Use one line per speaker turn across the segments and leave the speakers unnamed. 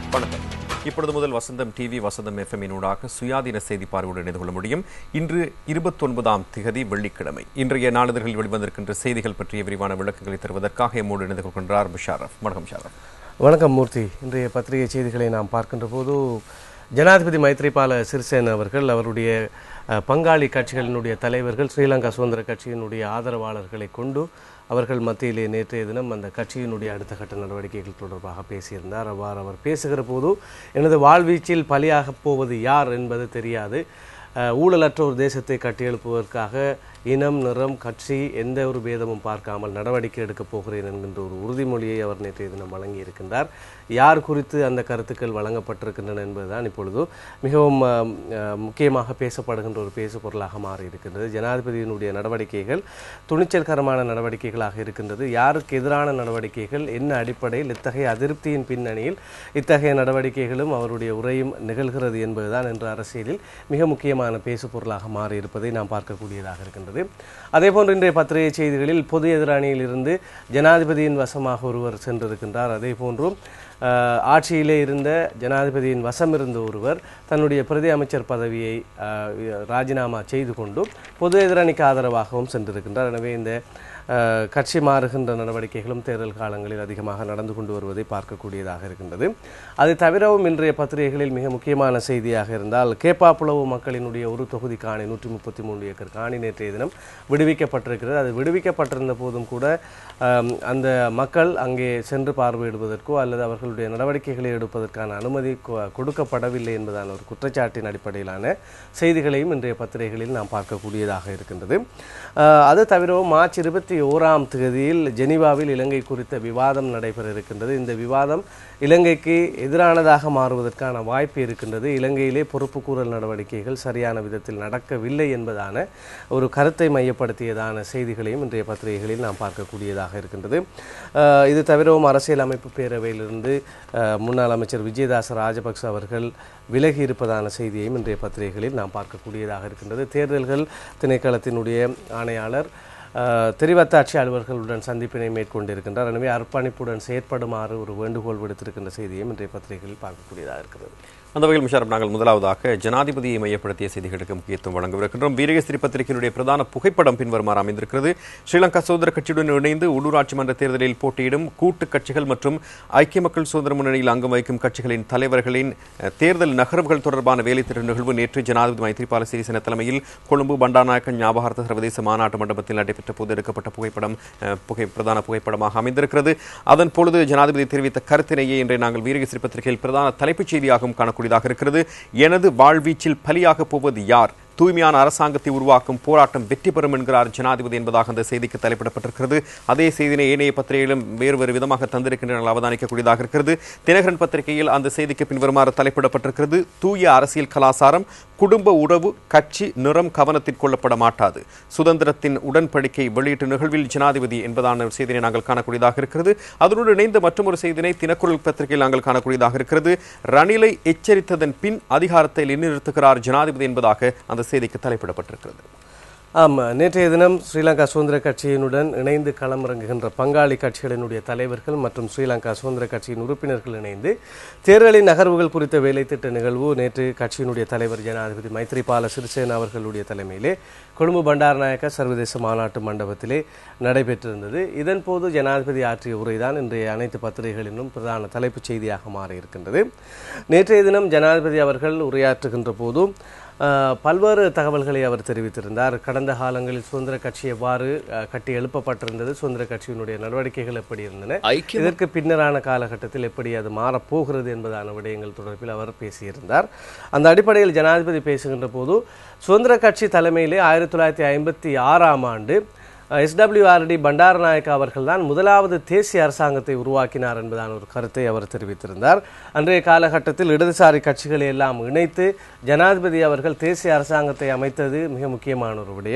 வணக்கம் இப்பொழுது முதல் வசந்தம் டிவி வசந்தம் எஃப்எம் ஊடாக சுயாதீன செய்தி பார்வையோடு இணைந்து கொள்ள முடியும் இன்று இருபத்தொன்பதாம் திகதி வெள்ளிக்கிழமை இன்றைய நாளிதழ்களில் வெளிவந்திருக்கின்ற செய்திகள் பற்றிய விரிவான விளக்கங்களை தருவதற்காக எம்மோடு இணைந்து கொள்கின்றார் முஷாரப் வணக்கம் ஷாரப்
வணக்கம் மூர்த்தி இன்றைய பத்திரிகை செய்திகளை நாம் பார்க்கின்ற போது ஜனாதிபதி மைத்ரிபால சிறிசேன அவர்கள் அவருடைய அஹ், பங்காளி கட்சிகளினுடைய தலைவர்கள் ஸ்ரீலங்கா சுதந்திர கட்சியினுடைய ஆதரவாளர்களை கொண்டு அவர்கள் மத்தியிலே நேற்றைய தினம் அந்த கட்சியினுடைய அடுத்த கட்ட நடவடிக்கைகள் தொடர்பாக பேசியிருந்தார் அவ்வாறு அவர் பேசுகிற போது எனது வாழ்வீச்சில் பலியாகப் போவது யார் என்பது தெரியாது அஹ், ஊழலற்ற ஒரு தேசத்தை கட்டியெழுப்புவதற்காக இனம் நிறம் கட்சி எந்த ஒரு பேதமும் பார்க்காமல் நடவடிக்கை எடுக்கப் போகிறேன் என்கின்ற ஒரு உறுதிமொழியை அவர் நேற்றைய தினம் வழங்கியிருக்கின்றார் யார் குறித்து அந்த கருத்துக்கள் வழங்கப்பட்டிருக்கின்றன என்பதுதான் இப்பொழுது மிகவும் அஹ், அஹ், முக்கியமாக பேசப்படுகின்ற ஒரு பேசு பொருளாக மாறி இருக்கின்றது ஜனாதிபதியினுடைய நடவடிக்கைகள் துணிச்சல்கரமான நடவடிக்கைகளாக இருக்கின்றது யாருக்கு எதிரான நடவடிக்கைகள் என்ன அடிப்படையில் இத்தகைய அதிருப்தியின் பின்னணியில் இத்தகைய நடவடிக்கைகளும் அவருடைய உரையும் நிகழ்கிறது என்பதுதான் இன்று அரசியலில் மிக முக்கியமான பேசு பொருளாக மாறி இருப்பதை நாம் பார்க்கக்கூடியதாக இருக்கின்றது அதேபோன்று இன்றைய பத்திரிகை செய்திகளில் பொது எதிரணியில் இருந்து ஜனாதிபதியின் வசமாக ஒருவர் சென்றிருக்கின்றார் அதே போன்றும் அஹ், ஆட்சியிலே இருந்த ஜனாதிபதியின் வசம் இருந்த ஒருவர் தன்னுடைய பிரதி அமைச்சர் பதவியை அஹ், ராஜினாமா செய்து கொண்டு பொது எதிரணிக்கு ஆதரவாகவும் சென்றிருக்கின்றார் எனவே இந்த அஹ், கட்சி மாறுகின்ற நடவடிக்கைகளும் தேர்தல் காலங்களில் அதிகமாக நடந்து கொண்டு வருவதை பார்க்கக்கூடியதாக இருக்கின்றது அது தவிரவும் இன்றைய பத்திரிகைகளில் மிக முக்கியமான செய்தியாக இருந்தால் கேப்பாப்புலவு மக்களினுடைய ஒரு தொகுதி காணி நூற்றி முப்பத்தி மூன்று ஏக்கர் காணி நேற்றைய தினம் விடுவிக்கப்பட்டிருக்கிறது அது விடுவிக்கப்பட்டிருந்த போதும் கூட அம், அந்த மக்கள் அங்கே சென்று பார்வையிடுவதற்கோ அல்லது அவர்களுடைய நடவடிக்கைகளை எடுப்பதற்கான அனுமதி கொ- கொடுக்கப்படவில்லை என்பதான ஒரு குற்றச்சாட்டின் அடிப்படையிலான செய்திகளையும் இன்றைய பத்திரிகைகளில் நாம் பார்க்கக்கூடியதாக இருக்கின்றது அஹ், அது தவிரவும் மார்ச் இருபத்தி ஓராம் தேதியில் ஜெனீவாவில் இலங்கை குறித்த விவாதம் நடைபெற இருக்கின்றது இந்த விவாதம் இலங்கைக்கு எதிரானதாக மாறுவதற்கான வாய்ப்பு இருக்கின்றது இலங்கையிலே பொறுப்புக்கூறல் நடவடிக்கைகள் சரியான விதத்தில் நடக்கவில்லை என்பதான ஒரு கருத்தை மையப்படுத்தியதான செய்திகளையும் இன்றைய பத்திரிகைகளில் நாம் பார்க்கக்கூடியதாக இருக்கின்றது அஹ், இது தவிரவும் அரசியல் அமைப்பு பேரவையிலிருந்து அஹ், முன்னாள் அமைச்சர் விஜயதாச ராஜபக்ச அவர்கள் விலகி இருப்பதான செய்தியையும் இன்றைய பத்திரிகைகளில் நாம் பார்க்கக்கூடியதாக இருக்கின்றது தேர்தல்கள் திணைக்களத்தினுடைய ஆணையாளர் அஹ், தெரிவத்தாட்சி அலுவலர்களுடன் சந்திப்பினை மேற்கொண்டிருக்கின்றார் எனவே அர்ப்பணிப்புடன் செயற்படுமாறு ஒரு வேண்டுகோள் விடுத்திருக்கின்ற செய்தியும் இன்றைய பத்திரிகைகளில் பார்க்கக்கூடியதாக இருக்கிறது
அந்த வகையில் முஷாரப் நாங்கள் முதலாவதாக ஜனாதிபதியை மையப்படுத்திய செய்திகளுக்கு முக்கியத்துவம் வழங்கவிருக்கின்றோம் வீரகேசரி பத்திரிகையினுடைய பிரதான புகைப்படம் பின்வருமாறு அமைந்திருக்கிறது ஸ்ரீலங்கா சுதந்திர கட்சியுடன் இணைந்து உள்ளூராட்சி மன்ற தேர்தலில் போட்டியிடும் கூட்டு கட்சிகள் மற்றும் ஐக்கிய மக்கள் சுதந்திர முன்னணியில் அங்கம் வகிக்கும் கட்சிகளின் தலைவர்களின் அஹ், தேர்தல் நகர்வுகள் தொடர்பான வேலைத்திட்ட நிகழ்வு நேற்று ஜனாதிபதி மைத்ரிபால சிறிசேன தலைமையில் கொழும்பு பண்டாநாயக்க ஞாபகார்த்த சர்வதேச மாநாட்டு மண்டபத்தில் நடைபெற்ற போது எடுக்கப்பட்ட புகைப்படம் அஹ், புகை பிரதான புகைப்படமாக அமைந்திருக்கிறது அதன் பொழுது ஜனாதிபதி தெரிவித்த கருத்தினையே இன்றை நாங்கள் வீரகேசரி பத்திரிகையில் பிரதான தலைப்புச் செய்தியாகவும் காணக்கூடியதாக இருக்கிறது எனது வாழ்வீச்சில் பலியாக போவது யார் தூய்மையான அரசாங்கத்தை உருவாக்கும் போராட்டம் வெற்றி பெறும் என்கிறார் ஜனாதிபதி என்பதாக அந்த செய்திக்கு தலைப்பிடப்பட்டிருக்கிறது அதே செய்தினை ஏனைய பத்திரிகையிலும் வேறு வேறு விதமாக தந்திருக்கின்றன அவதானிக்கக்கூடியதாக இருக்கிறது தினகரன் பத்திரிகையில் அந்த செய்திக்கு பின்வருமாறு தலைப்பிடப்பட்டிருக்கிறது தூய அரசியல் கலாசாரம் குடும்ப உறவு கட்சி நிறம் கவனத்தில் கொள்ளப்பட மாட்டாது சுதந்திரத்தின் உடன்படிக்கை வெளியீட்டு நிகழ்வில் ஜனாதிபதி என்பதான ஒரு செய்தியை நாங்கள் காணக்கூடியதாக இருக்கிறது அதனுடன் இணைந்த மற்றொரு செய்தினை தினக்குரல் பத்திரிகையில் நாங்கள் காணக்கூடியதாக இருக்கிறது ரணிலை எச்சரித்ததன் பின் அதிகாரத்தை நிறுத்துகிறார் ஜனாதிபதி என்பதாக அந்த செய்திக்கு தலைப்பிடப்பட்டிருக்கிறது
ஆம் நேற்றைய தினம் ஸ்ரீலங்கா சுதந்திர கட்சியினுடன் இணைந்து களமிறங்குகின்ற பங்காளி கட்சிகளினுடைய தலைவர்கள் மற்றும் ஸ்ரீலங்கா சுதந்திர கட்சியின் உறுப்பினர்கள் இணைந்து தேர்தலின் நகர்வுகள் குறித்த வேலைத்திட்ட நிகழ்வு நேற்று கட்சியினுடைய தலைவர் ஜனாதிபதி மைத்ரிபால சிறிசேன அவர்களுடைய தலைமையிலே கொழும்பு பண்டாரநாயக்க சர்வதேச மாநாட்டு மண்டபத்திலே நடைபெற்றிருந்தது இதன் போது ஜனாதிபதி ஆற்றிய உரைதான் இன்றைய அனைத்து பத்திரிகைகளிலும் பிரதான தலைப்புச் செய்தியாக மாறியிருக்கின்றது நேற்றைய தினம் ஜனாதிபதி அவர்கள் உரையாற்றுகின்ற போது அஹ், பல்வேறு தகவல்களை அவர் தெரிவித்திருந்தார் கடந்த காலங்களில் சுதந்திர கட்சி எவ்வாறு அஹ், கட்டி எழுப்பப்பட்டிருந்தது சுதந்திர கட்சியினுடைய நடவடிக்கைகள் எப்படி இருந்தன இதற்கு பின்னரான காலகட்டத்தில் எப்படி அது மாறப்போகிறது என்பதான விடயங்கள் தொடர்பில் அவர் பேசியிருந்தார் அந்த அடிப்படையில் ஜனாதிபதி பேசுகின்ற போது சுதந்திர கட்சி தலைமையிலே ஆயிரத்தி தொள்ளாயிரத்தி ஐம்பத்தி ஆறாம் ஆண்டு எஸ்டபிள்யூஆர்டி பண்டாரநாயக்க அவர்கள் தான் முதலாவது தேசிய அரசாங்கத்தை உருவாக்கினார் என்பதான ஒரு கருத்தை அவர் தெரிவித்திருந்தார் அன்றைய காலகட்டத்தில் இடதுசாரி கட்சிகளை எல்லாம் இணைத்து ஜனாதிபதி அவர்கள் தேசிய அரசாங்கத்தை அமைத்தது மிக முக்கியமான ஒரு விடயம்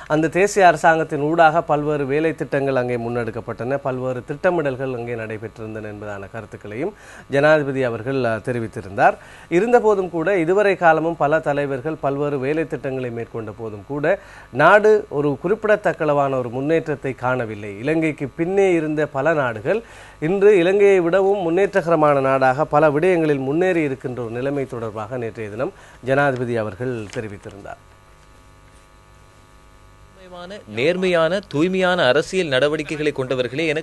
அந்த தேசிய அரசாங்கத்தின் ஊடாக பல்வேறு வேலை திட்டங்கள் அங்கே முன்னெடுக்கப்பட்டன பல்வேறு திட்டமிடல்கள் அங்கே நடைபெற்றிருந்தன என்பதான கருத்துக்களையும் ஜனாதிபதி அவர்கள் அஹ், தெரிவித்திருந்தார் இருந்தபோதும் கூட இதுவரை காலமும் பல தலைவர்கள் பல்வேறு வேலை திட்டங்களை மேற்கொண்ட போதும் கூட நாடு ஒரு குறிப்பிடத்தக்களவான ஒரு முன்னேற்றத்தை காணவில்லை இலங்கைக்கு பின்னே இருந்த பல நாடுகள் இன்று இலங்கையை விடவும் முன்னேற்றகரமான நாடாக பல விடயங்களில் முன்னேறி இருக்கின்ற ஒரு நிலைமை தொடர்பாக நேற்றைய தினம் ஜனாதிபதி அவர்கள் தெரிவித்திருந்தார்
நேர்மையான- நேர்மையான தூய்மையான அரசியல் நடவடிக்கைகளை கொண்டவர்களே என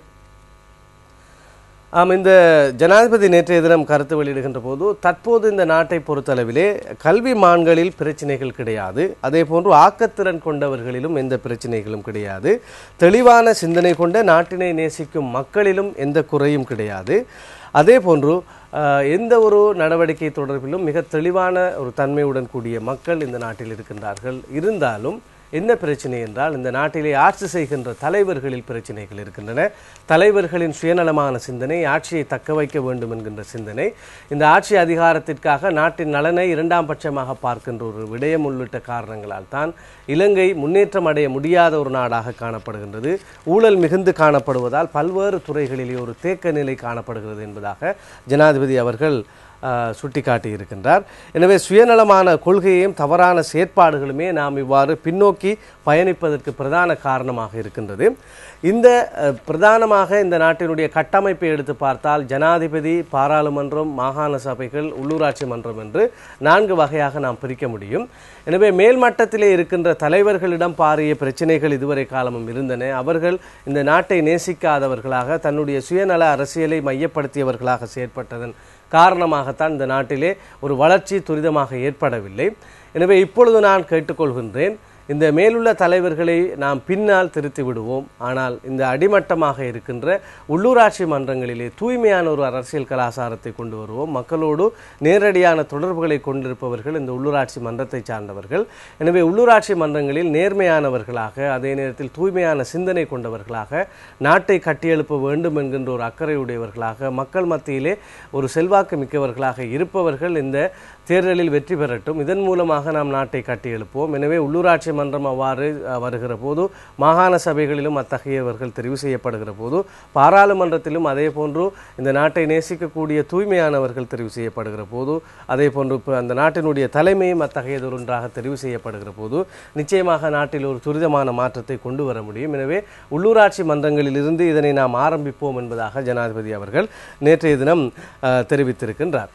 ஆம் இந்த ஜனாதிபதி நேற்றைய தினம் கருத்து வெளியிடுகின்ற போது தற்போது இந்த நாட்டை பொறுத்தளவிலே கல்வி மான்களில் பிரச்சனைகள் கிடையாது அதே போன்று ஆக்கத்திறன் கொண்டவர்களிலும் எந்த பிரச்சனைகளும் கிடையாது தெளிவான சிந்தனை கொண்ட நாட்டினை நேசிக்கும் மக்களிலும் எந்த குறையும் கிடையாது அதே போன்று அஹ், எந்த ஒரு நடவடிக்கை தொடர்பிலும் மிக தெளிவான ஒரு தன்மையுடன் கூடிய மக்கள் இந்த நாட்டில் இருக்கின்றார்கள் இருந்தாலும் என்ன பிரச்சனை என்றால் இந்த நாட்டிலே ஆட்சி செய்கின்ற தலைவர்களில் பிரச்சனைகள் இருக்கின்றன தலைவர்களின் சுயநலமான சிந்தனை ஆட்சியை தக்க வைக்க வேண்டும் என்கின்ற சிந்தனை இந்த ஆட்சி அதிகாரத்திற்காக நாட்டின் நலனை இரண்டாம் பட்சமாக பார்க்கின்ற ஒரு விடயம் உள்ளிட்ட காரணங்களால் தான் இலங்கை முன்னேற்றம் அடைய முடியாத ஒரு நாடாக காணப்படுகின்றது ஊழல் மிகுந்து காணப்படுவதால் பல்வேறு துறைகளிலே ஒரு தேக்க நிலை காணப்படுகிறது என்பதாக ஜனாதிபதி அவர்கள் ஆஹ், சுட்டிக்காட்டி இருக்கின்றார் எனவே சுயநலமான கொள்கையையும் தவறான செயற்பாடுகளுமே நாம் இவ்வாறு பின்னோக்கி பயணிப்பதற்கு பிரதான காரணமாக இருக்கின்றது இந்த அஹ், பிரதானமாக இந்த நாட்டினுடைய கட்டமைப்பை எடுத்து பார்த்தால் ஜனாதிபதி பாராளுமன்றம் மாகாண சபைகள் உள்ளூராட்சி மன்றம் என்று நான்கு வகையாக நாம் பிரிக்க முடியும் எனவே மேல்மட்டத்திலே இருக்கின்ற தலைவர்களிடம் பாரிய பிரச்சனைகள் இதுவரை காலமும் இருந்தன அவர்கள் இந்த நாட்டை நேசிக்காதவர்களாக தன்னுடைய சுயநல அரசியலை மையப்படுத்தியவர்களாக செயற்பட்டதன் காரணமாகத்தான் இந்த நாட்டிலே ஒரு வளர்ச்சி துரிதமாக ஏற்படவில்லை எனவே இப்பொழுது நான் கேட்டுக்கொள்கின்றேன் இந்த மேலுள்ள தலைவர்களை நாம் பின்னால் திருத்தி விடுவோம் ஆனால் இந்த அடிமட்டமாக இருக்கின்ற உள்ளூராட்சி மன்றங்களிலே தூய்மையான ஒரு அரசியல் கலாச்சாரத்தை கொண்டு வருவோம் மக்களோடு நேரடியான தொடர்புகளை கொண்டிருப்பவர்கள் இந்த உள்ளூராட்சி மன்றத்தை சார்ந்தவர்கள் எனவே உள்ளூராட்சி மன்றங்களில் நேர்மையானவர்களாக அதே நேரத்தில் தூய்மையான சிந்தனை கொண்டவர்களாக நாட்டை கட்டியெழுப்ப வேண்டும் என்கின்ற ஒரு அக்கறையுடையவர்களாக மக்கள் மத்தியிலே ஒரு செல்வாக்கு மிக்கவர்களாக இருப்பவர்கள் இந்த தேர்தலில் வெற்றி பெறட்டும் இதன் மூலமாக நாம் நாட்டை கட்டியெழுப்போம் எனவே உள்ளூராட்சி மன்றம் அவ்வாறு அஹ், வருகிற போது மாகாண சபைகளிலும் அத்தகையவர்கள் தெரிவு செய்யப்படுகிற போது பாராளுமன்றத்திலும் அதே போன்று இந்த நாட்டை நேசிக்கக்கூடிய தூய்மையானவர்கள் தெரிவு செய்யப்படுகிற போது அதே போன்று இப்ப அந்த நாட்டினுடைய தலைமையும் அத்தகையதொரு ஒன்றாக தெரிவு செய்யப்படுகிற போது நிச்சயமாக நாட்டில் ஒரு துரிதமான மாற்றத்தை கொண்டு வர முடியும் எனவே உள்ளூராட்சி மன்றங்களிலிருந்து இதனை நாம் ஆரம்பிப்போம் என்பதாக ஜனாதிபதி அவர்கள் நேற்றைய தினம் அஹ், தெரிவித்திருக்கின்றார்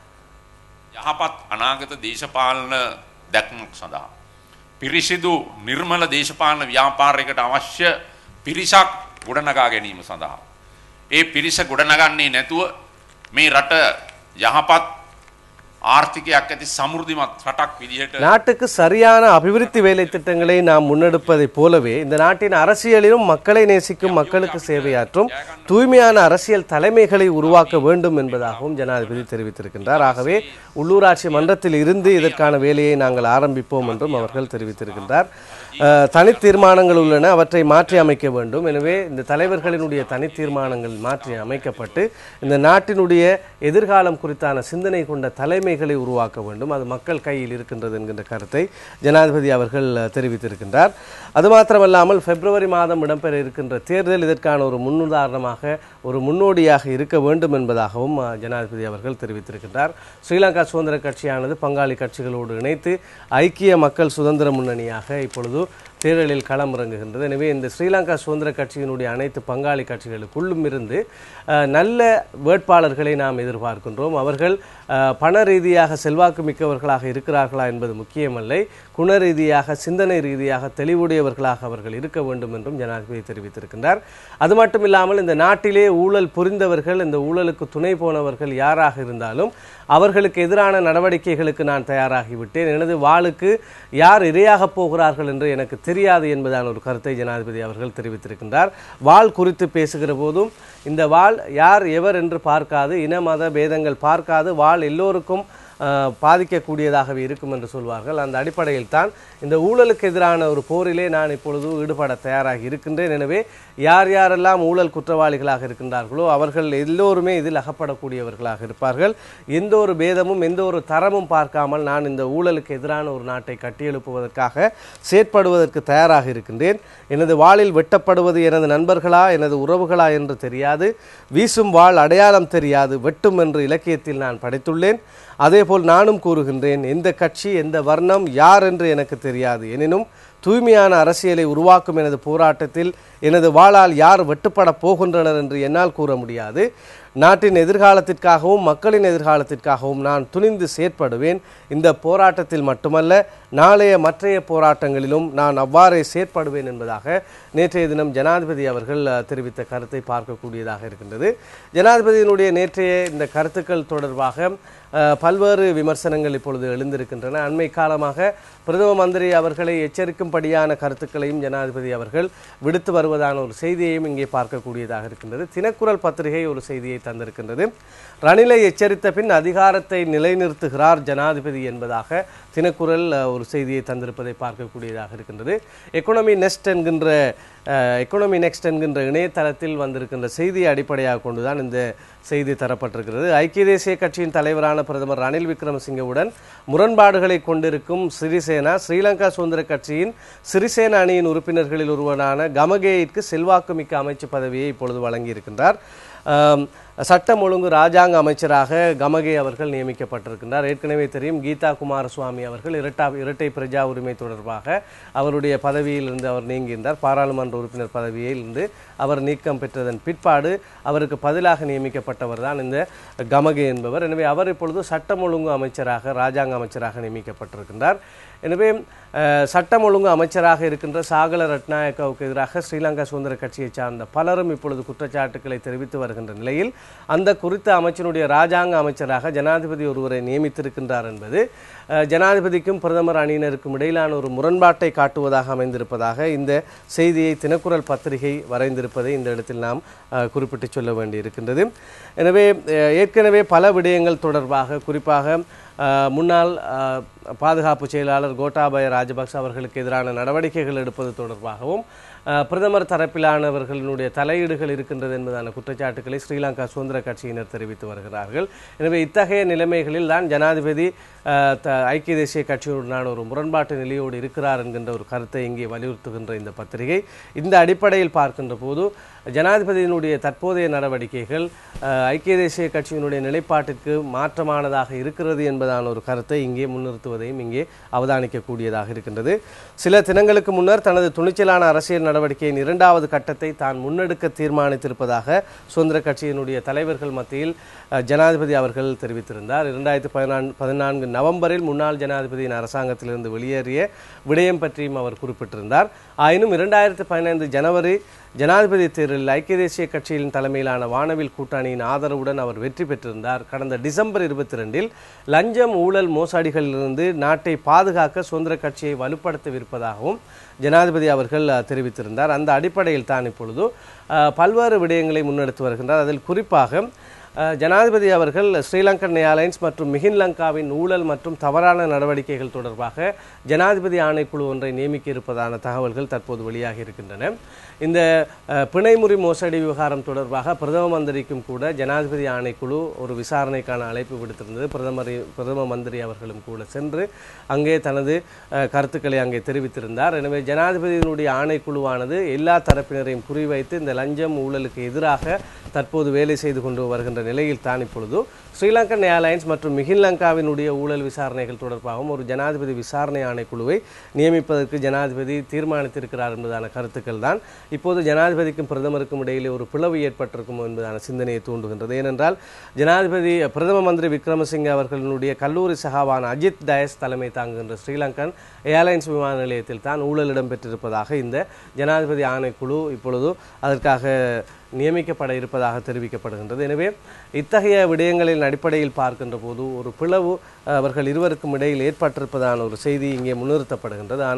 යහපත් අනාගත දේශපාලන දැක්මක් සඳහා. පිරිසිදු නිර්මල දේශපාලන ව්‍යාපාරයකට අවශ්‍ය පිරිසක් ගොඩනගා ගැනීම සඳහා. ඒ පිරිස ගොඩනගන්නේ නැතුව මේ රට යහපත් ආර්ථිකයක් ඇති සමුෘධිමත් රටක් විදිහට
நாட்டுக்கு சரியான அபிவிருத்தி வேலை திட்டங்களை நாம் முன்னெடுப்பதைப் போலவே இந்த நாட்டின் அரசியலிலும் மக்களை நேசிக்கும் மக்களுக்கு சேவையாற்றும் தூய்மையான அரசியல் தலைமைகளை உருவாக்க வேண்டும் என்பதாகவும் ஜனாதிபதி தெரிவித்திருக்கின்றார் ஆகவே உள்ளூராட்சி மன்றத்தில் இருந்து இதற்கான வேலையை நாங்கள் ஆரம்பிப்போம் என்றும் அவர்கள் தெரிவித்திருக்கின்றார் அஹ், தனி தீர்மானங்கள் உள்ளன அவற்றை மாற்றி அமைக்க வேண்டும் எனவே இந்த தலைவர்களினுடைய தனி தீர்மானங்கள் மாற்றி அமைக்கப்பட்டு இந்த நாட்டினுடைய எதிர்காலம் குறித்தான சிந்தனை கொண்ட தலைமைகளை உருவாக்க வேண்டும் அது மக்கள் கையில் இருக்கின்றது என்கின்ற கருத்தை ஜனாதிபதி அவர்கள் அஹ், தெரிவித்திருக்கின்றார் அது மாத்திரமல்லாமல் பிப்ரவரி மாதம் இடம்பெற இருக்கின்ற தேர்தல் இதற்கான ஒரு முன்னுதாரணமாக ஒரு முன்னோடியாக இருக்க வேண்டும் என்பதாகவும் அஹ், ஜனாதிபதி அவர்கள் தெரிவித்திருக்கின்றார் ஸ்ரீலங்கா சுதந்திர கட்சியானது பங்காளி கட்சிகளோடு இணைத்து ஐக்கிய மக்கள் சுதந்திர முன்னணியாக இப்பொழுது தேர்தலில் களம் இறங்குகின்றது எனவே இந்த ஸ்ரீலங்கா சுதந்திர கட்சியினுடைய அனைத்து பங்காளி கட்சிகளுக்குள்ளும் இருந்து அஹ், நல்ல வேட்பாளர்களை நாம் எதிர்பார்க்கின்றோம் அவர்கள் அஹ், பண ரீதியாக செல்வாக்கு மிக்கவர்களாக இருக்கிறார்களா என்பது முக்கியமல்ல குண ரீதியாக சிந்தனை ரீதியாக தெளிவுடையவர்களாக அவர்கள் இருக்க வேண்டும் என்றும் ஜனாதிபதி தெரிவித்திருக்கின்றார் அது மட்டும் இல்லாமல் இந்த நாட்டிலே ஊழல் புரிந்தவர்கள் இந்த ஊழலுக்கு துணை போனவர்கள் யாராக இருந்தாலும் அவர்களுக்கு எதிரான நடவடிக்கைகளுக்கு நான் தயாராகிவிட்டேன் எனது வாளுக்கு யார் இரையாக போகிறார்கள் என்று எனக்கு தெரியாது என்பதான ஒரு கருத்தை ஜனாதிபதி அவர்கள் தெரிவித்திருக்கின்றார் வாள் குறித்து பேசுகிற போதும் இந்த வாள் யார் எவர் என்று பார்க்காது இன மத பேதங்கள் பார்க்காது வாள் எல்லோருக்கும் அஹ், பாதிக்கக்கூடியதாகவே இருக்கும் என்று சொல்வார்கள் அந்த அடிப்படையில் தான் இந்த ஊழலுக்கு எதிரான ஒரு போரிலே நான் இப்பொழுது ஈடுபட தயாராகி இருக்கின்றேன் எனவே யார் யாரெல்லாம் ஊழல் குற்றவாளிகளாக இருக்கின்றார்களோ அவர்கள் எல்லோருமே இதில் அகப்படக்கூடியவர்களாக இருப்பார்கள் எந்த ஒரு பேதமும் எந்த ஒரு தரமும் பார்க்காமல் நான் இந்த ஊழலுக்கு எதிரான ஒரு நாட்டை கட்டியெழுப்புவதற்காக செயற்படுவதற்கு தயாராக இருக்கின்றேன் எனது வாளில் வெட்டப்படுவது எனது நண்பர்களா எனது உறவுகளா என்று தெரியாது வீசும் வாள் அடையாளம் தெரியாது வெட்டும் என்று இலக்கியத்தில் நான் படைத்துள்ளேன் அதேபோல் நானும் கூறுகின்றேன் எந்த கட்சி எந்த வர்ணம் யார் என்று எனக்கு தெரியாது எனினும் தூய்மையான அரசியலை உருவாக்கும் எனது போராட்டத்தில் எனது வாளால் யார் வெட்டுப்படப் போகின்றனர் என்று என்னால் கூற முடியாது நாட்டின் எதிர்காலத்திற்காகவும் மக்களின் எதிர்காலத்திற்காகவும் நான் துணிந்து செயற்படுவேன் இந்த போராட்டத்தில் மட்டுமல்ல நாளைய மற்றைய போராட்டங்களிலும் நான் அவ்வாறே செயற்படுவேன் என்பதாக நேற்றைய தினம் ஜனாதிபதி அவர்கள் அஹ், தெரிவித்த கருத்தை பார்க்கக்கூடியதாக இருக்கின்றது ஜனாதிபதியினுடைய நேற்றைய இந்த கருத்துக்கள் தொடர்பாக அஹ், பல்வேறு விமர்சனங்கள் இப்பொழுது எழுந்திருக்கின்றன அண்மை காலமாக பிரதம மந்திரி அவர்களை எச்சரிக்கும்படியான கருத்துக்களையும் ஜனாதிபதி அவர்கள் விடுத்து வருவதான ஒரு செய்தியையும் இங்கே பார்க்கக்கூடியதாக இருக்கின்றது தினக்குரல் பத்திரிகை ஒரு செய்தியை தந்திருக்கின்றது ரணிலை எச்சரித்த பின் அதிகாரத்தை நிலைநிறுத்துகிறார் ஜனாதிபதி என்பதாக தினக்குரல் அஹ், ஒரு செய்தியை தந்திருப்பதை பார்க்கக்கூடியதாக இருக்கின்றது எக்கனாமி நெஸ்ட் என்கின்ற எக்கனாமி நெக்ஸ்ட் என்கின்ற இணையதளத்தில் வந்திருக்கின்ற செய்தியை அடிப்படையாக கொண்டுதான் இந்த செய்தி தரப்பட்டிருக்கிறது ஐக்கிய தேசிய கட்சியின் தலைவரான பிரதமர் ரணில் விக்ரமசிங்கவுடன் முரண்பாடுகளை கொண்டிருக்கும் சிறிசேனா ஸ்ரீலங்கா சுதந்திர கட்சியின் சிறிசேனா அணியின் உறுப்பினர்களில் ஒருவரான கமகேயிற்கு செல்வாக்குமிக்க அமைச்சு பதவியை இப்பொழுது வழங்கியிருக்கின்றார் ஆம், சட்டம் ஒழுங்கு ராஜாங்க அமைச்சராக கமகே அவர்கள் நியமிக்கப்பட்டிருக்கின்றார் ஏற்கனவே தெரியும் கீதா குமாரசுவாமி அவர்கள் இரட்டா இரட்டை பிரஜா உரிமை தொடர்பாக அவருடைய பதவியிலிருந்து அவர் நீங்கியிருந்தார் பாராளுமன்ற உறுப்பினர் பதவியில் இருந்து அவர் நீக்கம் பெற்றதன் பிற்பாடு அவருக்கு பதிலாக நியமிக்கப்பட்டவர் தான் இந்த கமகே என்பவர் எனவே அவர் இப்பொழுது சட்டம் ஒழுங்கு அமைச்சராக ராஜாங்க அமைச்சராக நியமிக்கப்பட்டிருக்கின்றார் எனவே அஹ், சட்டம் ஒழுங்கு அமைச்சராக இருக்கின்ற சாகல ரட்நாயக்காவுக்கு எதிராக ஸ்ரீலங்கா சுதந்திர கட்சியைச் சார்ந்த பலரும் இப்பொழுது குற்றச்சாட்டுக்களை தெரிவித்து வருகின்ற நிலையில் அந்த குறித்த அமைச்சனுடைய ராஜாங்க அமைச்சராக ஜனாதிபதி ஒருவரை நியமித்திருக்கின்றார் என்பது அஹ், ஜனாதிபதிக்கும் பிரதமர் அணியினருக்கும் இடையிலான ஒரு முரண்பாட்டை காட்டுவதாக அமைந்திருப்பதாக இந்த செய்தியை தினக்குரல் பத்திரிகை வரைந்திருப்பதை இந்த இடத்தில் நாம் அஹ், குறிப்பிட்டு சொல்ல வேண்டியிருக்கின்றது எனவே அஹ், ஏற்கனவே பல விடயங்கள் தொடர்பாக குறிப்பாக அஹ், முன்னாள் அஹ், பாதுகாப்பு செயலாளர் கோட்டாபய ராஜபக்ச அவர்களுக்கு எதிரான நடவடிக்கைகள் எடுப்பது தொடர்பாகவும் அஹ், பிரதமர் தரப்பிலானவர்களினுடைய தலையீடுகள் இருக்கின்றது என்பதான குற்றச்சாட்டுக்களை ஸ்ரீலங்கா சுதந்திர கட்சியினர் தெரிவித்து வருகிறார்கள் எனவே இத்தகைய நிலைமைகளில் தான் ஜனாதிபதி அஹ், த- ஐக்கிய தேசிய கட்சியுடனான ஒரு முரண்பாட்டு நிலையோடு இருக்கிறார் என்கின்ற ஒரு கருத்தை இங்கே வலியுறுத்துகின்ற இந்த பத்திரிகை இந்த அடிப்படையில் பார்க்கின்ற போது ஜனாதிபதியினுடைய தற்போதைய நடவடிக்கைகள் அஹ், ஐக்கிய தேசிய கட்சியினுடைய நிலைப்பாட்டிற்கு மாற்றமானதாக இருக்கிறது என்பதான ஒரு கருத்தை இங்கே முன்னிறுத்துவதையும் இங்கே அவதானிக்கக்கூடியதாக இருக்கின்றது சில தினங்களுக்கு முன்னர் தனது துணிச்சலான அரசியல் நடவடிக்கையின் இரண்டாவது கட்டத்தை தான் முன்னெடுக்க தீர்மானித்திருப்பதாக சுதந்திர கட்சியினுடைய தலைவர்கள் மத்தியில் அஹ், ஜனாதிபதி அவர்கள் தெரிவித்திருந்தார் இரண்டாயிரத்தி பதினான்கு பதினான்கு நவம்பரில் முன்னாள் ஜனாதிபதியின் அரசாங்கத்திலிருந்து வெளியேறிய விடயம் பற்றியும் அவர் குறிப்பிட்டிருந்தார் ஆயினும் இரண்டாயிரத்தி பதினைந்து ஜனவரி ஜனாதிபதி தேர்தலில் ஐக்கிய தேசிய கட்சியின் தலைமையிலான வானவில் கூட்டணியின் ஆதரவுடன் அவர் வெற்றி பெற்றிருந்தார் கடந்த டிசம்பர் இருபத்தி ரெண்டில் லஞ்சம் ஊழல் மோசடிகளிலிருந்து நாட்டை பாதுகாக்க சுதந்திர கட்சியை வலுப்படுத்தவிருப்பதாகவும் ஜனாதிபதி அவர்கள் அஹ், தெரிவித்திருந்தார் அந்த அடிப்படையில் தான் இப்பொழுது அஹ், பல்வேறு விடயங்களை முன்னெடுத்து வருகின்றார் அதில் குறிப்பாக அஹ், ஜனாதிபதி அவர்கள் ஸ்ரீலங்கன் ஏர்லைன்ஸ் மற்றும் மிகின் லங்காவின் ஊழல் மற்றும் தவறான நடவடிக்கைகள் தொடர்பாக ஜனாதிபதி ஆணைக்குழு ஒன்றை நியமிக்க இருப்பதான தகவல்கள் தற்போது வெளியாகி இருக்கின்றன இந்த அஹ், பிணைமுறி மோசடி விவகாரம் தொடர்பாக பிரதம மந்திரிக்கும் கூட ஜனாதிபதி ஆணைக்குழு ஒரு விசாரணைக்கான அழைப்பு விடுத்திருந்தது பிரதமர் பிரதம மந்திரி அவர்களும் கூட சென்று அங்கே தனது அஹ், கருத்துக்களை அங்கே தெரிவித்திருந்தார் எனவே ஜனாதிபதியினுடைய ஆணைக்குழுவானது எல்லா தரப்பினரையும் குறிவைத்து இந்த லஞ்சம் ஊழலுக்கு எதிராக தற்போது வேலை செய்து கொண்டு வருகின்ற நிலையில் தான் இப்பொழுது ஸ்ரீலங்கன் ஏர்லைன்ஸ் மற்றும் மிகின் லங்காவினுடைய ஊழல் விசாரணைகள் தொடர்பாகவும் ஒரு ஜனாதிபதி விசாரணை ஆணைக்குழுவை நியமிப்பதற்கு ஜனாதிபதி தீர்மானித்திருக்கிறார் என்பதான கருத்துக்கள் தான் இப்போது ஜனாதிபதிக்கும் பிரதமருக்கும் இடையிலே ஒரு பிளவு ஏற்பட்டிருக்கும் என்பதான சிந்தனையை தூண்டுகின்றது ஏனென்றால் ஜனாதிபதி பிரதம மந்திரி விக்ரமசிங்க அவர்களுடைய கல்லூரி சகாவான அஜித் டயஸ் தலைமை தாங்குகின்ற ஸ்ரீலங்கன் ஏர்லைன்ஸ் விமான நிலையத்தில் தான் ஊழல் இடம்பெற்றிருப்பதாக இந்த ஜனாதிபதி ஆணைக்குழு இப்பொழுது அதற்காக நியமிக்கப்பட இருப்பதாக தெரிவிக்கப்படுகின்றது எனவே இத்தகைய விடயங்களின் அடிப்படையில் பார்க்கின்ற போது ஒரு பிளவு அவர்கள் இருவருக்கும் இடையில் ஏற்பட்டிருப்பதான ஒரு செய்தி இங்கே முன்னிறுத்தப்படுகின்றது ஆனால்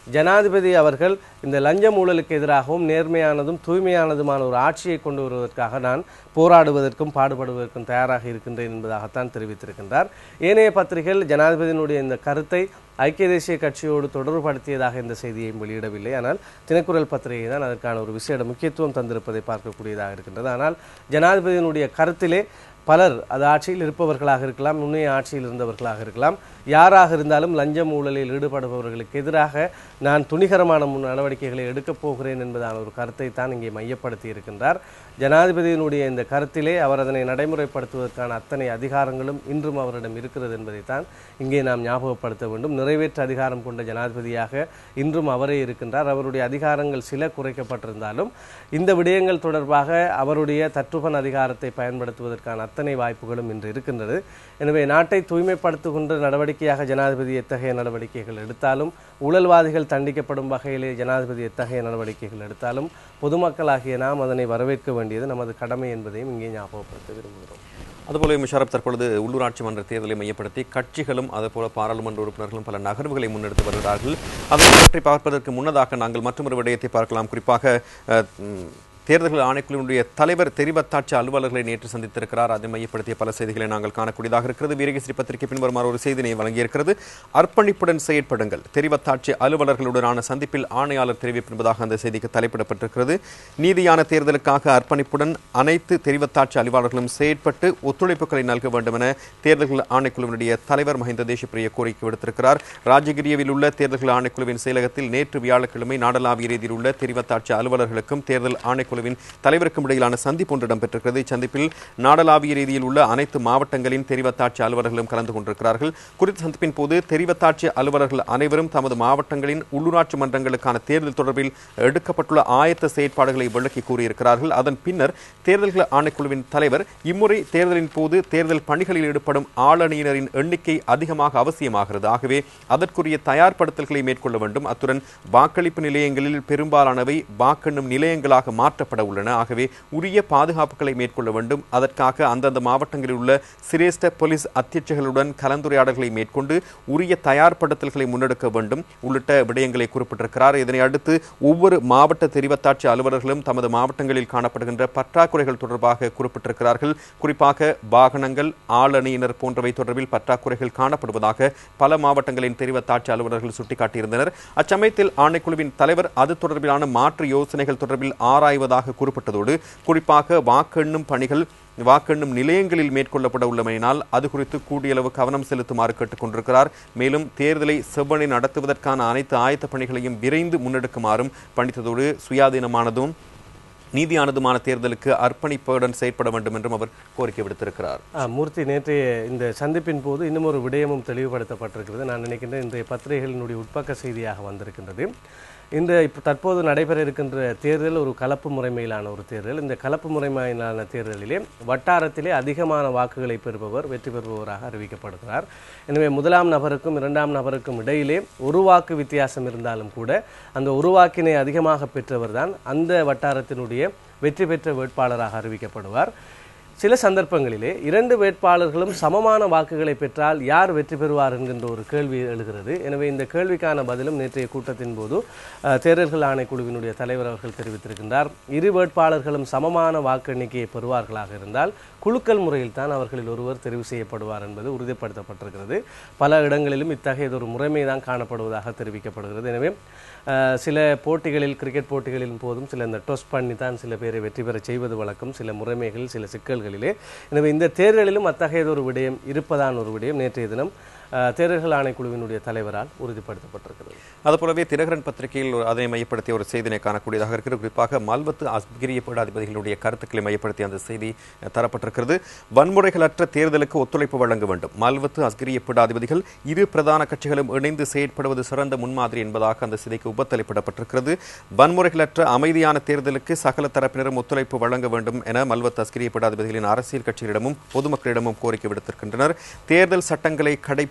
ஜனாதிபதி அவர்கள் இந்த லஞ்ச ஊழலுக்கு எதிராகவும் நேர்மையானதும் தூய்மையானதுமான ஒரு ஆட்சியை கொண்டு வருவதற்காக நான் போராடுவதற்கும் பாடுபடுவதற்கும் தயாராக இருக்கின்றேன் என்பதாகத்தான் தெரிவித்திருக்கின்றார் ஏனைய பத்திரிகைகள் ஜனாதிபதியினுடைய இந்த கருத்தை ஐக்கிய தேசிய கட்சியோடு தொடர்புபடுத்தியதாக இந்த செய்தியையும் வெளியிடவில்லை ஆனால் தினக்குரல் பத்திரிகை தான் அதற்கான ஒரு விசேட முக்கியத்துவம் தந்திருப்பதை பார்க்கக்கூடியதாக இருக்கின்றது ஆனால் ஜனாதிபதியினுடைய கருத்திலே பலர் அது ஆட்சியில் இருப்பவர்களாக இருக்கலாம் நுண்ணிய ஆட்சியில் இருந்தவர்களாக இருக்கலாம் யாராக இருந்தாலும் லஞ்சம் ஊழலில் ஈடுபடுபவர்களுக்கு எதிராக நான் துணிகரமான முன் நடவடிக்கைகளை எடுக்கப் போகிறேன் என்பதான ஒரு கருத்தை தான் இங்கே மையப்படுத்தி இருக்கின்றார் ஜனாதிபதியினுடைய இந்த கருத்திலே அவர் அதனை நடைமுறைப்படுத்துவதற்கான அத்தனை அதிகாரங்களும் இன்றும் அவரிடம் இருக்கிறது என்பதைத்தான் இங்கே நாம் ஞாபகப்படுத்த வேண்டும் நிறைவேற்று அதிகாரம் கொண்ட ஜனாதிபதியாக இன்றும் அவரே இருக்கின்றார் அவருடைய அதிகாரங்கள் சில குறைக்கப்பட்டிருந்தாலும் இந்த விடயங்கள் தொடர்பாக அவருடைய தற்றுபன் அதிகாரத்தை பயன்படுத்துவதற்கான அத்தனை வாய்ப்புகளும் இன்று இருக்கின்றது எனவே நாட்டை தூய்மைப்படுத்துகின்ற நடவடிக்கையாக ஜனாதிபதி எத்தகைய நடவடிக்கைகள் எடுத்தாலும் ஊழல்வாதிகள் தண்டிக்கப்படும் வகையிலே ஜனாதிபதி எத்தகைய நடவடிக்கைகள் எடுத்தாலும் பொதுமக்களாகிய நாம் அதனை வரவேற்க வேண்டியது நமது கடமை என்பதையும் இங்கே ஞாபகப்படுத்த விரும்புகிறோம்
அதுபோல முஷாரப் தற்பொழுது உள்ளூராட்சி மன்ற தேர்தலை மையப்படுத்தி கட்சிகளும் அதுபோல பாராளுமன்ற உறுப்பினர்களும் பல நகர்வுகளை முன்னெடுத்து வருகிறார்கள் அதை பற்றி பார்ப்பதற்கு முன்னதாக நாங்கள் மற்றொரு விடயத்தை பார்க்கலாம் குறிப்பாக அஹ், ம், தேர்தல்கள் ஆணைக்குழுவினுடைய தலைவர் தெரிவத்தாட்சி அலுவலர்களை நேற்று சந்தித்திருக்கிறார் அதை மையப்படுத்திய பல செய்திகளை நாங்கள் காணக்கூடியதாக இருக்கிறது வீரகேசரி பத்திரிகை பின்வருமாறு ஒரு செய்தினை வழங்கியிருக்கிறது அர்ப்பணிப்புடன் செயற்படுங்கள் தெரிவத்தாட்சி அலுவலர்களுடனான சந்திப்பில் ஆணையாளர் தெரிவிப்பதாக அந்த செய்திக்கு தலைப்பிடப்பட்டிருக்கிறது நீதியான தேர்தலுக்காக அர்ப்பணிப்புடன் அனைத்து தெரிவத்தாட்சி அலுவலர்களும் செயற்பட்டு ஒத்துழைப்புகளை நல்க வேண்டும் என தேர்தல்கள் ஆணைக்குழுவினுடைய தலைவர் மஹிந்த தேசப்பிரிய கோரிக்கை விடுத்திருக்கிறார் ராஜகிரியவில் உள்ள தேர்தல்கள் ஆணைக்குழுவின் செயலகத்தில் நேற்று வியாழக்கிழமை நாடளாவிய ரீதியில் உள்ள தெரிவத்தாட்சி அலுவலர்களுக்கும் தேர்தல் ஆணைக்குழுவின் தலைவருக்கும் இடையிலான சந்திப்பு ஒன்று இடம்பெற்றிருக்கிறது இச்சந்திப்பில் நாடளாவிய ரீதியில் உள்ள அனைத்து மாவட்டங்களின் தெரிவத்தாட்சி அலுவலர்களும் கலந்து கொண்டிருக்கிறார்கள் குறித்த சந்திப்பின் போது தெரிவத்தாட்சி அலுவலர்கள் அனைவரும் தமது மாவட்டங்களின் உள்ளூராட்சி மன்றங்களுக்கான தேர்தல் தொடர்பில் எடுக்கப்பட்டுள்ள ஆயத்த செயற்பாடுகளை விளக்கி கூறியிருக்கிறார்கள் அதன் பின்னர் தேர்தல்கள் ஆணைக்குழுவின் தலைவர் இம்முறை தேர்தலின் போது தேர்தல் பணிகளில் ஈடுபடும் ஆளணியினரின் எண்ணிக்கை அதிகமாக அவசியமாகிறது ஆகவே அதற்குரிய தயார்படுத்தல்களை மேற்கொள்ள வேண்டும் அத்துடன் வாக்களிப்பு நிலையங்களில் பெரும்பாலானவை வாக்கெண்ணும் நிலையங்களாக மாற்றப்பட உள்ளன ஆகவே உரிய பாதுகாப்புகளை மேற்கொள்ள வேண்டும் அதற்காக அந்தந்த மாவட்டங்களில் உள்ள சிரேஷ்ட போலீஸ் அத்தியட்சர்களுடன் கலந்துரையாடல்களை மேற்கொண்டு உரிய தயார்படுத்தல்களை முன்னெடுக்க வேண்டும் உள்ளிட்ட விடயங்களை குறிப்பிட்டிருக்கிறார் இதனை அடுத்து ஒவ்வொரு மாவட்ட தெரிவத்தாட்சி அலுவலர்களும் தமது மாவட்டங்களில் காணப்படுகின்ற பற்றாக்குறைகள் தொடர்பாக குறிப்பிட்டிருக்கிறார்கள் குறிப்பாக வாகனங்கள் ஆளணியினர் போன்றவை தொடர்பில் பற்றாக்குறைகள் காணப்படுவதாக பல மாவட்டங்களின் தெரிவத்தாட்சி அலுவலர்கள் சுட்டிக்காட்டியிருந்தனர் அச்சமயத்தில் ஆணைக்குழுவின் தலைவர் அது தொடர்பிலான மாற்று யோசனைகள் தொடர்பில் ஆராய்வதாக குறிப்பிட்டதோடு குறிப்பாக வாக்கெண்ணும் பணிகள் வாக்கெண்ணும் நிலையங்களில் மேற்கொள்ளப்பட உள்ளமையினால் அது குறித்து கூடியளவு கவனம் செலுத்துமாறு கேட்டுக்கொண்டிருக்கிறார் மேலும் தேர்தலை செவ்வனை நடத்துவதற்கான அனைத்து ஆயத்த பணிகளையும் விரைந்து முன்னெடுக்குமாறும் பணித்ததோடு சுயாதீனமானதும் நீதியானதுமான தேர்தலுக்கு அர்ப்பணிப்புடன் செயற்பட வேண்டும் என்றும் அவர் கோரிக்கை விடுத்திருக்கிறார்
ஆ, மூர்த்தி நேற்றைய இந்த சந்திப்பின் போது இன்னும் ஒரு விடயமும் தெளிவுபடுத்தப்பட்டிருக்கிறது நான் நினைக்கின்றேன் இன்றைய பத்திரிகைகளினுடைய உட்பக்க செய்தியாக வந்திருக்கின்றது இந்த இப்போ தற்போது நடைபெற இருக்கின்ற தேர்தல் ஒரு கலப்பு முறைமையிலான ஒரு தேர்தல் இந்த கலப்பு முறைமையிலான தேர்தலிலே வட்டாரத்திலே அதிகமான வாக்குகளை பெறுபவர் வெற்றி பெறுபவராக அறிவிக்கப்படுகிறார் எனவே முதலாம் நபருக்கும் இரண்டாம் நபருக்கும் இடையிலே ஒரு வாக்கு வித்தியாசம் இருந்தாலும் கூட அந்த ஒரு வாக்கினை அதிகமாக பெற்றவர் தான் அந்த வட்டாரத்தினுடைய வெற்றி பெற்ற வேட்பாளராக அறிவிக்கப்படுவார் சில சந்தர்ப்பங்களிலே இரண்டு வேட்பாளர்களும் சமமான வாக்குகளை பெற்றால் யார் வெற்றி பெறுவார் என்கின்ற ஒரு கேள்வி எழுகிறது எனவே இந்த கேள்விக்கான பதிலும் நேற்றைய கூட்டத்தின் போது அஹ், தேர்தல்கள் ஆணைக்குழுவினுடைய தலைவர் அவர்கள் தெரிவித்திருக்கின்றார் இரு வேட்பாளர்களும் சமமான வாக்கு எண்ணிக்கையை பெறுவார்களாக இருந்தால் குலுக்கல் முறையில் தான் அவர்களில் ஒருவர் தெரிவு செய்யப்படுவார் என்பது உறுதிப்படுத்தப்பட்டிருக்கிறது பல இடங்களிலும் இத்தகையதொரு முறைமை தான் காணப்படுவதாக தெரிவிக்கப்படுகிறது எனவே அஹ், சில போட்டிகளில் கிரிக்கெட் போட்டிகளின் போதும் சில இந்த டொஸ் பண்ணி தான் சில பேரை வெற்றி பெற செய்வது வழக்கம் சில முறைமைகள் சில சிக்கல்களிலே எனவே இந்த தேர்தலிலும் அத்தகையதொரு விடயம் இருப்பதான ஒரு விடயம் நேற்றைய தினம் அஹ், தேர்தல்கள் ஆணைக்குழுவினுடைய தலைவரால் உறுதிப்படுத்தப்பட்டிருக்கிறது
அதுபோலவே தினகரன் பத்திரிகையில் ஒரு- அதனை மையப்படுத்திய ஒரு செய்தினை காணக்கூடியதாக இருக்கிறது குறிப்பாக மல்வத்து அஸ்கிரிய பீடாதிபதிகளுடைய கருத்துக்களை மையப்படுத்தி அந்த செய்தி அஹ், தரப்பட்டிருக்கிறது வன்முறைகளற்ற தேர்தலுக்கு ஒத்துழைப்பு வழங்க வேண்டும் மல்வத்து அஸ்கிரிய பீடாதிபதிகள் இரு பிரதான கட்சிகளும் இணைந்து செயற்படுவது சிறந்த முன்மாதிரி என்பதாக அந்த செய்திக்கு உபத்தளிப்பிடப்பட்டிருக்கிறது வன்முறைகளற்ற அமைதியான தேர்தலுக்கு சகல தரப்பினரும் ஒத்துழைப்பு வழங்க வேண்டும் என மல்வத் அஸ்கிரிய பீடாதிபதிகளின் அரசியல் கட்சிகளிடமும் பொதுமக்களிடமும் கோரிக்கை விடுத்திருக்கின்றனர் தேர்தல் சட்டங்களை கடைபிடி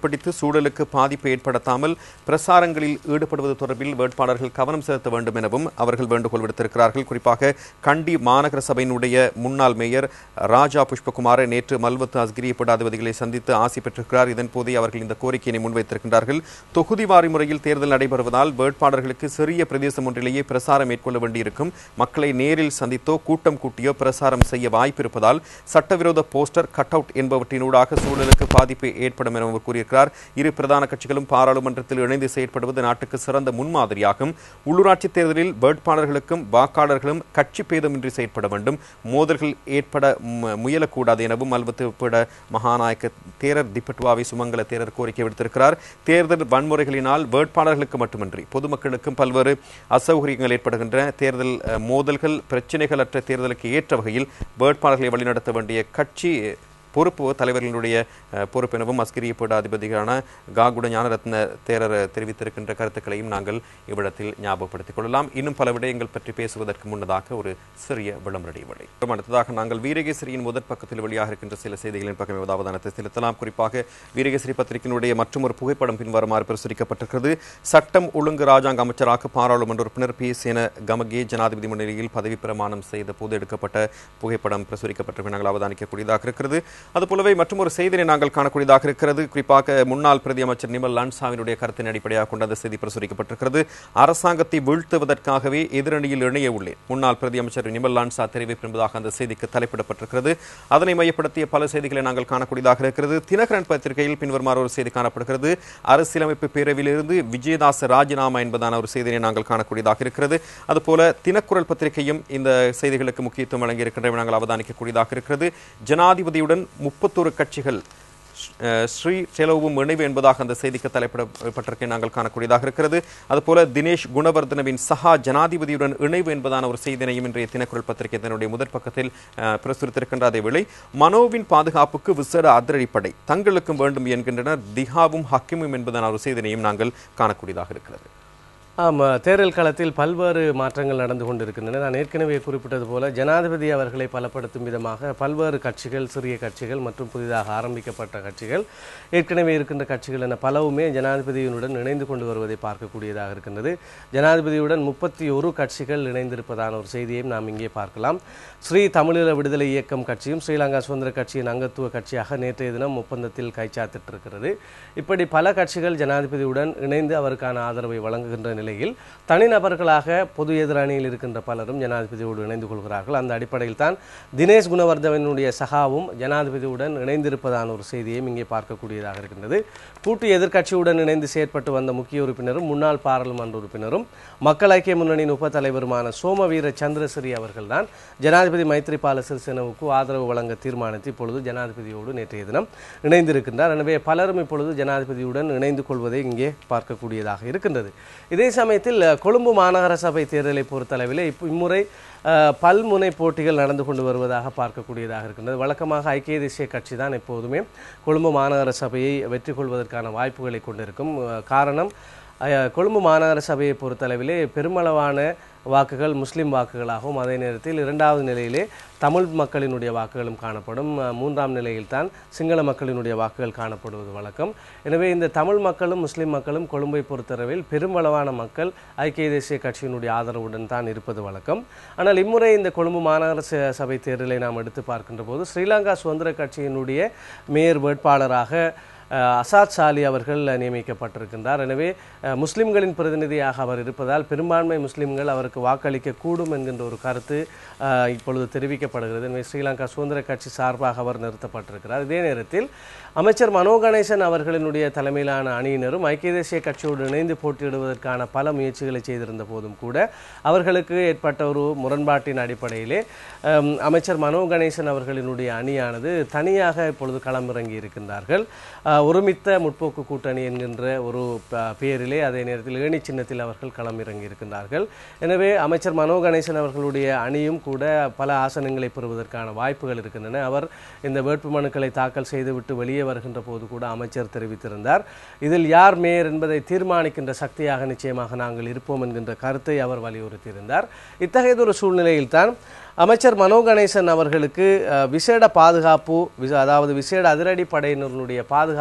கடைபிடித்து சூழலுக்கு பாதிப்பு ஏற்படுத்தாமல் பிரசாரங்களில் ஈடுபடுவது தொடர்பில் வேட்பாளர்கள் கவனம் செலுத்த வேண்டும் எனவும் அவர்கள் வேண்டுகோள் விடுத்திருக்கிறார்கள் குறிப்பாக கண்டி மாநகர சபையினுடைய முன்னாள் மேயர் ராஜா புஷ்பகுமார் நேற்று மல்வத்து அஸ்கிரிய பீடாதிபதிகளை சந்தித்து ஆசி பெற்றிருக்கிறார் இதன் போதே அவர்கள் இந்த கோரிக்கையினை முன்வைத்திருக்கின்றார்கள் தொகுதி வாரி முறையில் தேர்தல் நடைபெறுவதால் வேட்பாளர்களுக்கு சிறிய பிரதேசம் ஒன்றிலேயே பிரசாரம் மேற்கொள்ள வேண்டியிருக்கும் மக்களை நேரில் சந்தித்தோ கூட்டம் கூட்டியோ பிரசாரம் செய்ய வாய்ப்பு இருப்பதால் சட்டவிரோத போஸ்டர் கட் அவுட் என்பவற்றினூடாக சூழலுக்கு பாதிப்பு ஏற்படும் என அவர் கூறியிருக்கிறார் இரு பிரதான கட்சிகளும் பாராளுமன்றத்தில் இணைந்து செயற்படுவது நாட்டுக்கு சிறந்த முன்மாதிரியாகும் உள்ளூராட்சி தேர்தலில் வேட்பாளர்களுக்கும் வாக்காளர்களும் கட்சி பேதமின்றி செயற்பட வேண்டும் மோதல்கள் ஏற்பட மு- முயலக்கூடாது எனவும் அல்வத்து பீட மகாநாயக்க தேரர் திப்பட்டுவாவை சுமங்கல தேரர் கோரிக்கை விடுத்திருக்கிறார் தேர்தல் வன்முறைகளினால் வேட்பாளர்களுக்கு மட்டுமின்றி பொதுமக்களுக்கும் பல்வேறு அசௌகரியங்கள் ஏற்படுகின்ற தேர்தல் அஹ், மோதல்கள் பிரச்சினைகளற்ற தேர்தலுக்கு ஏற்ற வகையில் வேட்பாளர்களை வழிநடத்த வேண்டிய கட்சி பொறுப்பு தலைவர்களுடைய அஹ், பொறுப்பு எனவும் அஸ்கிரிய பீடாதிபதிகளான காகுட ஞானரத்ன தேரர் தெரிவித்திருக்கின்ற கருத்துக்களையும் நாங்கள் இவ்விடத்தில் ஞாபகப்படுத்திக் கொள்ளலாம் இன்னும் பல விடயங்கள் பற்றி பேசுவதற்கு முன்னதாக ஒரு சிறிய விளம்பர இடைவேளை அடுத்ததாக நாங்கள் வீரகேசரியின் முதற் பக்கத்தில் வெளியாக இருக்கின்ற சில செய்திகளின் பக்கம் அவதானத்தை செலுத்தலாம் குறிப்பாக வீரகேசரி பத்திரிகையினுடைய மற்றொரு புகைப்படம் பின்வருமாறு பிரசுரிக்கப்பட்டிருக்கிறது சட்டம் ஒழுங்கு ராஜாங்க அமைச்சராக பாராளுமன்ற உறுப்பினர் பி சேன கமகே ஜனாதிபதி முன்னிலையில் பதவி பிரமாணம் செய்த போது எடுக்கப்பட்ட புகைப்படம் பிரசுரிக்கப்பட்டிருப்பதை நாங்கள் அவதானிக்கக்கூடியதாக இருக்கிறது அதுபோலவே மற்றொரு செய்தியை நாங்கள் காணக்கூடியதாக இருக்கிறது குறிப்பாக முன்னாள் பிரதி அமைச்சர் நிமல் லான்சாவினுடைய கருத்தின் அடிப்படையாக கொண்ட அந்த செய்தி பிரசுரிக்கப்பட்டிருக்கிறது அரசாங்கத்தை வீழ்த்துவதற்காகவே எதிரணியில் இணைய உள்ளேன் முன்னாள் பிரதி அமைச்சர் நிமல் லான்சா தெரிவிப்பு என்பதாக அந்த செய்திக்கு தலைப்பிடப்பட்டிருக்கிறது அதனை மையப்படுத்திய பல செய்திகளை நாங்கள் காணக்கூடியதாக இருக்கிறது தினகரன் பத்திரிகையில் பின்வருமாறு ஒரு செய்தி காணப்படுகிறது அரசியலமைப்பு பேரவையிலிருந்து விஜயதாச ராஜினாமா என்பதான ஒரு செய்தியை நாங்கள் காணக்கூடியதாக இருக்கிறது அதுபோல தினக்குரல் பத்திரிகையும் இந்த செய்திகளுக்கு முக்கியத்துவம் வழங்கியிருக்கின்றன நாங்கள் அவதானிக்கக்கூடியதாக இருக்கிறது ஜனாதிபதியுடன் முப்பத்தொரு கட்சிகள் அஹ், ஸ்ரீ செலவும் இணைவு என்பதாக அந்த செய்திக்கு தலைப்பிடப்பட்டிருக்கை நாங்கள் காணக்கூடியதாக இருக்கிறது அதுபோல தினேஷ் குணவர்தனவின் சஹா ஜனாதிபதியுடன் இணைவு என்பதான ஒரு செய்தினையும் இன்றைய தினக்குரல் பத்திரிகை தன்னுடைய முதற் பக்கத்தில் அஹ், பிரசுரித்திருக்கின்ற அதே வேளை மனோவின் பாதுகாப்புக்கு விசேட அதிரடிப்படை தங்களுக்கும் வேண்டும் என்கின்றனர் திஹாவும் ஹக்கிமும் என்பதான ஒரு செய்தினையும் நாங்கள் காணக்கூடியதாக இருக்கிறது
ஆம் தேர்தல் களத்தில் பல்வேறு மாற்றங்கள் நடந்து கொண்டிருக்கின்றன நான் ஏற்கனவே குறிப்பிட்டது போல ஜனாதிபதி அவர்களை பலப்படுத்தும் விதமாக பல்வேறு கட்சிகள் சிறிய கட்சிகள் மற்றும் புதிதாக ஆரம்பிக்கப்பட்ட கட்சிகள் ஏற்கனவே இருக்கின்ற கட்சிகள் என பலவுமே ஜனாதிபதியினுடன் இணைந்து கொண்டு வருவதை பார்க்கக்கூடியதாக இருக்கின்றது ஜனாதிபதியுடன் முப்பத்தி ஒரு கட்சிகள் இணைந்திருப்பதான ஒரு செய்தியையும் நாம் இங்கே பார்க்கலாம் ஸ்ரீ தமிழீழ விடுதலை இயக்கம் கட்சியும் ஸ்ரீலங்கா சுதந்திர கட்சியின் அங்கத்துவ கட்சியாக நேற்றைய தினம் ஒப்பந்தத்தில் கைச்சாத்திட்டிருக்கிறது இப்படி பல கட்சிகள் ஜனாதிபதியுடன் இணைந்து அவருக்கான ஆதரவை வழங்குகின்ற நிலையில் தனிநபர்களாக பொது எதிரணியில் இருக்கின்ற பலரும் ஜனாதிபதியோடு இணைந்து கொள்கிறார்கள் அந்த அடிப்படையில் தான் தினேஷ் குணவர்தவனுடைய சகாவும் ஜனாதிபதியுடன் இணைந்திருப்பதான ஒரு செய்தியையும் இங்கே பார்க்கக்கூடியதாக இருக்கின்றது கூட்டு எதிர்க்கட்சியுடன் இணைந்து செயற்பட்டு வந்த முக்கிய உறுப்பினரும் முன்னாள் பாராளுமன்ற உறுப்பினரும் மக்கள் ஐக்கிய முன்னணியின் உப தலைவருமான சோமவீர சந்திரசிறி அவர்கள்தான் ஜனாதிபதி மைத்ரிபால சிறிசேனவுக்கு ஆதரவு வழங்க தீர்மானித்து இப்பொழுது ஜனாதிபதியோடு நேற்றைய தினம் இணைந்திருக்கின்றார் எனவே பலரும் இப்பொழுது ஜனாதிபதியுடன் இணைந்து கொள்வதை இங்கே பார்க்கக்கூடியதாக இருக்கின்றது இதே சமயத்தில் அஹ், கொழும்பு மாநகர சபை தேர்தலை பொறுத்தளவிலே இப்போ இம்முறை அஹ், பல்முனை போட்டிகள் நடந்து கொண்டு வருவதாக பார்க்கக்கூடியதாக இருக்கின்றது வழக்கமாக ஐக்கிய தேசிய கட்சி தான் எப்போதுமே கொழும்பு மாநகர சபையை வெற்றி கொள்வதற்கான வாய்ப்புகளை கொண்டிருக்கும் அஹ், காரணம் அஹ், கொழும்பு மாநகர சபையை பொறுத்தளவிலே பெருமளவான வாக்குகள் முஸ்லிம் வாக்குகளாகவும் அதே நேரத்தில் இரண்டாவது நிலையிலே தமிழ் மக்களினுடைய வாக்குகளும் காணப்படும் அஹ், மூன்றாம் நிலையில் தான் சிங்கள மக்களினுடைய வாக்குகள் காணப்படுவது வழக்கம் எனவே இந்த தமிழ் மக்களும் முஸ்லிம் மக்களும் கொழும்பை பொறுத்தளவில் பெருமளவான மக்கள் ஐக்கிய தேசிய கட்சியினுடைய ஆதரவுடன் தான் இருப்பது வழக்கம் ஆனால் இம்முறை இந்த கொழும்பு மாநகர ச- சபை தேர்தலை நாம் எடுத்து பார்க்கின்ற போது ஸ்ரீலங்கா சுதந்திர கட்சியினுடைய மேயர் வேட்பாளராக அஹ், அசாத் சாலி அவர்கள் நியமிக்கப்பட்டிருக்கின்றார் எனவே அஹ், முஸ்லிம்களின் பிரதிநிதியாக அவர் இருப்பதால் பெரும்பான்மை முஸ்லிம்கள் அவருக்கு வாக்களிக்க கூடும் என்கின்ற ஒரு கருத்து அஹ், இப்பொழுது தெரிவிக்கப்படுகிறது எனவே ஸ்ரீலங்கா சுதந்திர கட்சி சார்பாக அவர் நிறுத்தப்பட்டிருக்கிறார் இதே நேரத்தில் அமைச்சர் மனோ கணேசன் அவர்களினுடைய தலைமையிலான அணியினரும் ஐக்கிய தேசிய கட்சியோடு இணைந்து போட்டியிடுவதற்கான பல முயற்சிகளை செய்திருந்த போதும் கூட அவர்களுக்கு ஏற்பட்ட ஒரு முரண்பாட்டின் அடிப்படையிலே அம், அமைச்சர் மனோ கணேசன் அவர்களினுடைய அணியானது தனியாக இப்பொழுது களமிறங்கி இருக்கின்றார்கள் அஹ், ஒருமித்த முற்போக்கு கூட்டணி என்கின்ற ஒரு ப- பெயரிலே அதே நேரத்தில் ஏணி சின்னத்தில் அவர்கள் களமிறங்கி இருக்கின்றார்கள் எனவே அமைச்சர் மனோ கணேசன் அவர்களுடைய அணியும் கூட பல ஆசனங்களை பெறுவதற்கான வாய்ப்புகள் இருக்கின்றன அவர் இந்த வேட்புமனுக்களை தாக்கல் செய்துவிட்டு வெளியே வருகின்ற போது கூட அமைச்சர் தெரிவித்திருந்தார் இதில் யார் மேயர் என்பதை தீர்மானிக்கின்ற சக்தியாக நிச்சயமாக நாங்கள் இருப்போம் என்கின்ற கருத்தை அவர் வலியுறுத்தியிருந்தார் இத்தகையதொரு சூழ்நிலையில்தான் அமைச்சர் மனோ கணேசன் அவர்களுக்கு அஹ், விசேட பாதுகாப்பு விச- அதாவது விசேட அதிரடி படையினருடைய பாதுகாப்பு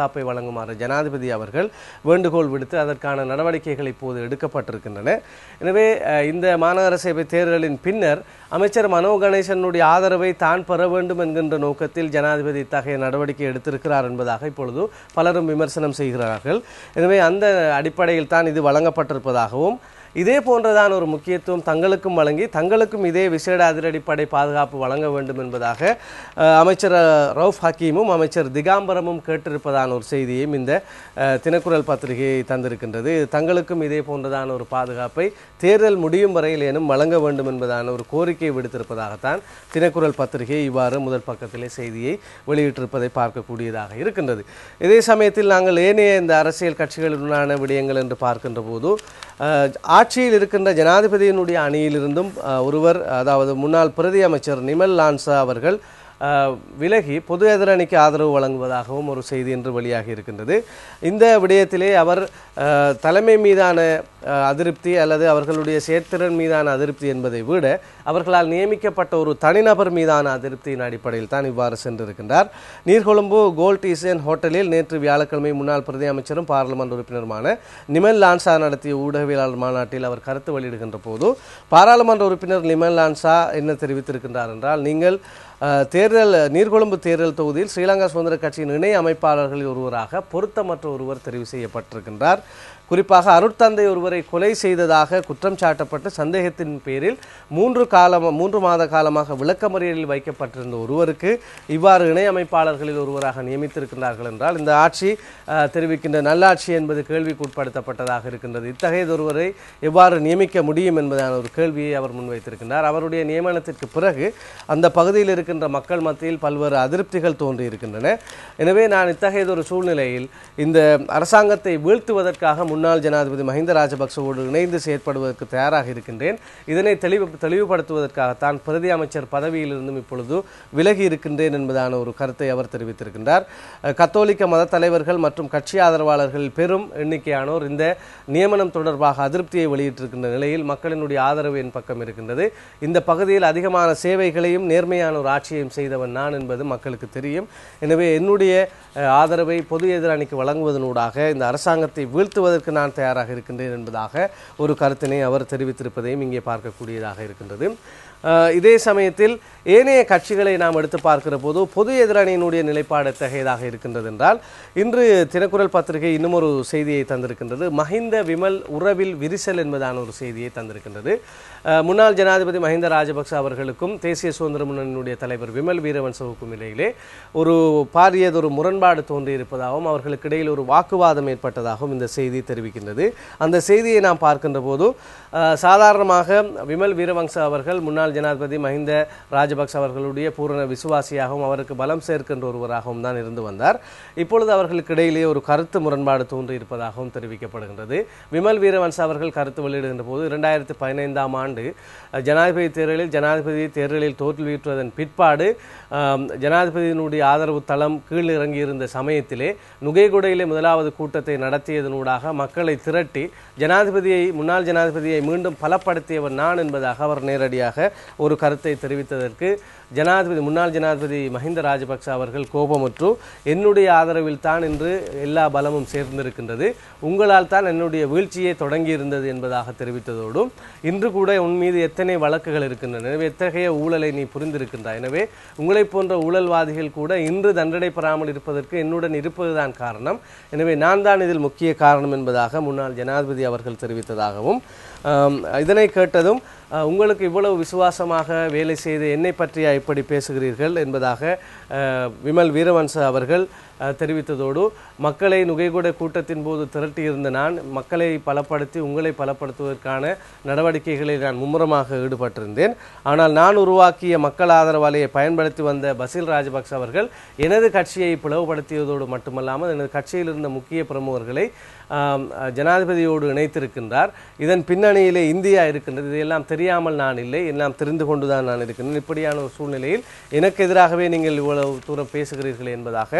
பாதுகாப்பை வழங்குமாறு ஜனாதிபதி அவர்கள் வேண்டுகோள் விடுத்து அதற்கான நடவடிக்கைகள் இப்போது எடுக்கப்பட்டிருக்கின்றன எனவே அஹ், இந்த மாநகர சபை தேர்தலின் பின்னர் அமைச்சர் மனோ கணேசனுடைய ஆதரவை தான் பெற வேண்டும் என்கின்ற நோக்கத்தில் ஜனாதிபதி இத்தகைய நடவடிக்கை எடுத்திருக்கிறார் என்பதாக இப்பொழுது பலரும் விமர்சனம் செய்கிறார்கள் எனவே அந்த அடிப்படையில் தான் இது வழங்கப்பட்டிருப்பதாகவும் இதே போன்றதான ஒரு முக்கியத்துவம் தங்களுக்கும் வழங்கி தங்களுக்கும் இதே விசேட அதிரடிப்படை பாதுகாப்பு வழங்க வேண்டும் என்பதாக அஹ், அமைச்சர் அஹ், ரவுஃப் ஹக்கீமும் அமைச்சர் திகாம்பரமும் கேட்டிருப்பதான ஒரு செய்தியையும் இந்த அஹ், தினக்குரல் பத்திரிகை தந்திருக்கின்றது தங்களுக்கும் இதே போன்றதான ஒரு பாதுகாப்பை தேர்தல் முடியும் வரையில் ஏனும் வழங்க வேண்டும் என்பதான ஒரு கோரிக்கையை விடுத்திருப்பதாகத்தான் தினக்குரல் பத்திரிகை இவ்வாறு முதல் பக்கத்திலே செய்தியை வெளியிட்டிருப்பதை பார்க்கக்கூடியதாக இருக்கின்றது இதே சமயத்தில் நாங்கள் ஏனைய இந்த அரசியல் கட்சிகளுடனான விடயங்கள் என்று பார்க்கின்ற போது அஹ், ஆட்சியில் இருக்கின்ற ஜனாதிபதியினுடைய அணியிலிருந்தும் அஹ், ஒருவர் அதாவது முன்னாள் பிரதி அமைச்சர் நிமல் லான்சா அவர்கள் அஹ், விலகி பொது எதிரணிக்கு ஆதரவு வழங்குவதாகவும் ஒரு செய்தி என்று வெளியாகி இருக்கின்றது இந்த விடயத்திலே அவர் அஹ், தலைமை மீதான அஹ், அதிருப்தி அல்லது அவர்களுடைய செயற்திறன் மீதான அதிருப்தி என்பதை விட அவர்களால் நியமிக்கப்பட்ட ஒரு தனிநபர் மீதான அதிருப்தியின் அடிப்படையில் தான் இவ்வாறு சென்றிருக்கின்றார் நீர்கொழும்பு கோல்ட் ஈசன் ஹோட்டலில் நேற்று வியாழக்கிழமை முன்னாள் பிரதி அமைச்சரும் பாராளுமன்ற உறுப்பினருமான நிமல் லான்சா நடத்திய ஊடகவியலாளர் மாநாட்டில் அவர் கருத்து வெளியிடுகின்ற போது பாராளுமன்ற உறுப்பினர் நிமல் லான்சா என்ன தெரிவித்திருக்கின்றார் என்றால் நீங்கள் அஹ், தேர்தல் நீர்கொழும்பு தேர்தல் தொகுதியில் ஸ்ரீலங்கா சுதந்திர கட்சியின் இணை அமைப்பாளர்களில் ஒருவராக பொருத்தமற்ற ஒருவர் தெரிவு செய்யப்பட்டிருக்கின்றார் குறிப்பாக அருட்தந்தை ஒருவரை கொலை செய்ததாக குற்றம் சாட்டப்பட்டு சந்தேகத்தின் பேரில் மூன்று காலம் மூன்று மாத காலமாக விளக்கமறியலில் வைக்கப்பட்டிருந்த ஒருவருக்கு இவ்வாறு இணை அமைப்பாளர்களில் ஒருவராக நியமித்திருக்கின்றார்கள் என்றால் இந்த ஆட்சி அஹ், தெரிவிக்கின்ற நல்லாட்சி என்பது கேள்விக்குட்படுத்தப்பட்டதாக இருக்கின்றது இத்தகையதொருவரை எவ்வாறு நியமிக்க முடியும் என்பதான ஒரு கேள்வியை அவர் முன்வைத்திருக்கின்றார் அவருடைய நியமனத்திற்கு பிறகு அந்த பகுதியில் இருக்கின்ற மக்கள் மத்தியில் பல்வேறு அதிருப்திகள் தோன்றி இருக்கின்றன எனவே நான் இத்தகையதொரு சூழ்நிலையில் இந்த அரசாங்கத்தை வீழ்த்துவதற்காக முன்னாள் ஜனாதிபதி மஹிந்த ராஜபக்சவோடு இணைந்து செயற்படுவதற்கு தயாராக இருக்கின்றேன் இதனை தெளிவு தெளிவுபடுத்துவதற்காகத்தான் பிரதி அமைச்சர் பதவியிலிருந்தும் இப்பொழுது விலகி இருக்கின்றேன் என்பதான ஒரு கருத்தை அவர் தெரிவித்திருக்கின்றார் அஹ், கத்தோலிக்க மத தலைவர்கள் மற்றும் கட்சி ஆதரவாளர்கள் பெரும் எண்ணிக்கையானோர் இந்த நியமனம் தொடர்பாக அதிருப்தியை வெளியிட்டிருக்கின்ற நிலையில் மக்களினுடைய ஆதரவு என் பக்கம் இருக்கின்றது இந்த பகுதியில் அதிகமான சேவைகளையும் நேர்மையான ஒரு ஆட்சியையும் செய்தவன் நான் என்பது மக்களுக்கு தெரியும் எனவே என்னுடைய அஹ், ஆதரவை பொது எதிரணிக்கு வழங்குவதனூடாக இந்த அரசாங்கத்தை வீழ்த்துவதற்கு நான் தயாராக இருக்கின்றேன் என்பதாக ஒரு கருத்தினை அவர் தெரிவித்திருப்பதையும் இங்கே பார்க்கக்கூடியதாக இருக்கின்றது அஹ், இதே சமயத்தில் ஏனைய கட்சிகளை நாம் எடுத்து பார்க்கிற போது பொது எதிரணியினுடைய நிலைப்பாடு எத்தகையதாக இருக்கின்றது என்றால் இன்று தினக்குரல் பத்திரிகை இன்னும் ஒரு செய்தியை தந்திருக்கின்றது மஹிந்த விமல் உறவில் விரிசல் என்பதான ஒரு செய்தியை தந்திருக்கின்றது அஹ், முன்னாள் ஜனாதிபதி மஹிந்த ராஜபக்ச அவர்களுக்கும் தேசிய சுதந்திர முன்னணியினுடைய தலைவர் விமல் வீரவன்சவுக்கும் இடையிலே ஒரு பாரியதொரு முரண்பாடு தோன்றியிருப்பதாகவும் அவர்களுக்கு இடையில் ஒரு வாக்குவாதம் ஏற்பட்டதாகவும் இந்த செய்தி தெரிவிக்கின்றது அந்த செய்தியை நாம் பார்க்கின்ற போது அஹ், சாதாரணமாக விமல் வீரவங்ச அவர்கள் முன்னாள் ஜனாதிபதி மஹிந்த ராஜபக்ச அவர்களுடைய பூரண விசுவாசியாகவும் அவருக்கு பலம் சேர்க்கின்ற ஒருவராகவும் தான் இருந்து வந்தார் இப்பொழுது அவர்களுக்கு இடையிலே ஒரு கருத்து முரண்பாடு தோன்றி இருப்பதாகவும் தெரிவிக்கப்படுகின்றது விமல் வீரவன்ச அவர்கள் கருத்து வெளியிடுகின்ற போது இரண்டாயிரத்தி பதினைந்தாம் ஆண்டு அஹ், ஜனாதிபதி தேர்தலில் ஜனாதிபதி தேர்தலில் தோல்வியுற்றதன் பிற்பாடு ஆம், ஜனாதிபதியினுடைய ஆதரவு தளம் கீழ் இறங்கியிருந்த சமயத்திலே நுகைகுடையிலே முதலாவது கூட்டத்தை நடத்தியதனூடாக மக்களை திரட்டி ஜனாதிபதியை முன்னாள் ஜனாதிபதியை மீண்டும் பலப்படுத்தியவர் நான் என்பதாக அவர் நேரடியாக ஒரு கருத்தை தெரிவித்ததற்கு ஜனாதிபதி முன்னாள் ஜனாதிபதி மஹிந்த ராஜபக்ச அவர்கள் கோபமுற்று என்னுடைய ஆதரவில் தான் இன்று எல்லா பலமும் சேர்ந்திருக்கின்றது உங்களால் தான் என்னுடைய வீழ்ச்சியே தொடங்கியிருந்தது என்பதாக தெரிவித்ததோடும் இன்று கூட உன் மீது எத்தனை வழக்குகள் இருக்கின்றன எனவே எத்தகைய ஊழலை நீ புரிந்திருக்கின்றாய் எனவே உங்களைப் போன்ற ஊழல்வாதிகள் கூட இன்று தண்டனை பெறாமல் இருப்பதற்கு என்னுடன் இருப்பதுதான் காரணம் எனவே நான் தான் இதில் முக்கிய காரணம் என்பதாக முன்னாள் ஜனாதிபதி அவர்கள் தெரிவித்ததாகவும் ஆம், இதனை கேட்டதும் அஹ், உங்களுக்கு இவ்வளவு விசுவாசமாக வேலை செய்து என்னை பற்றியா இப்படி பேசுகிறீர்கள் என்பதாக அஹ், விமல் வீரவன்ச அவர்கள் அஹ், தெரிவித்ததோடு மக்களை நுகைகூட கூட்டத்தின் போது திரட்டியிருந்த நான் மக்களை பலப்படுத்தி உங்களை பலப்படுத்துவதற்கான நடவடிக்கைகளில் நான் மும்முரமாக ஈடுபட்டிருந்தேன் ஆனால் நான் உருவாக்கிய மக்கள் ஆதரவாலையை பயன்படுத்தி வந்த பசில் ராஜபக்ச அவர்கள் எனது கட்சியை பிளவுபடுத்தியதோடு மட்டுமல்லாமல் எனது கட்சியில் இருந்த முக்கிய பிரமுகர்களை ஆம், ஜனாதிபதியோடு இணைத்திருக்கின்றார் இதன் பின்னணியிலே இந்தியா இருக்கின்றது இதையெல்லாம் தெரியாமல் நான் இல்லை எல்லாம் தெரிந்து கொண்டுதான் நான் இருக்கின்றேன் இப்படியான ஒரு சூழ்நிலையில் எனக்கு எதிராகவே நீங்கள் இவ்வளவு தூரம் பேசுகிறீர்கள் என்பதாக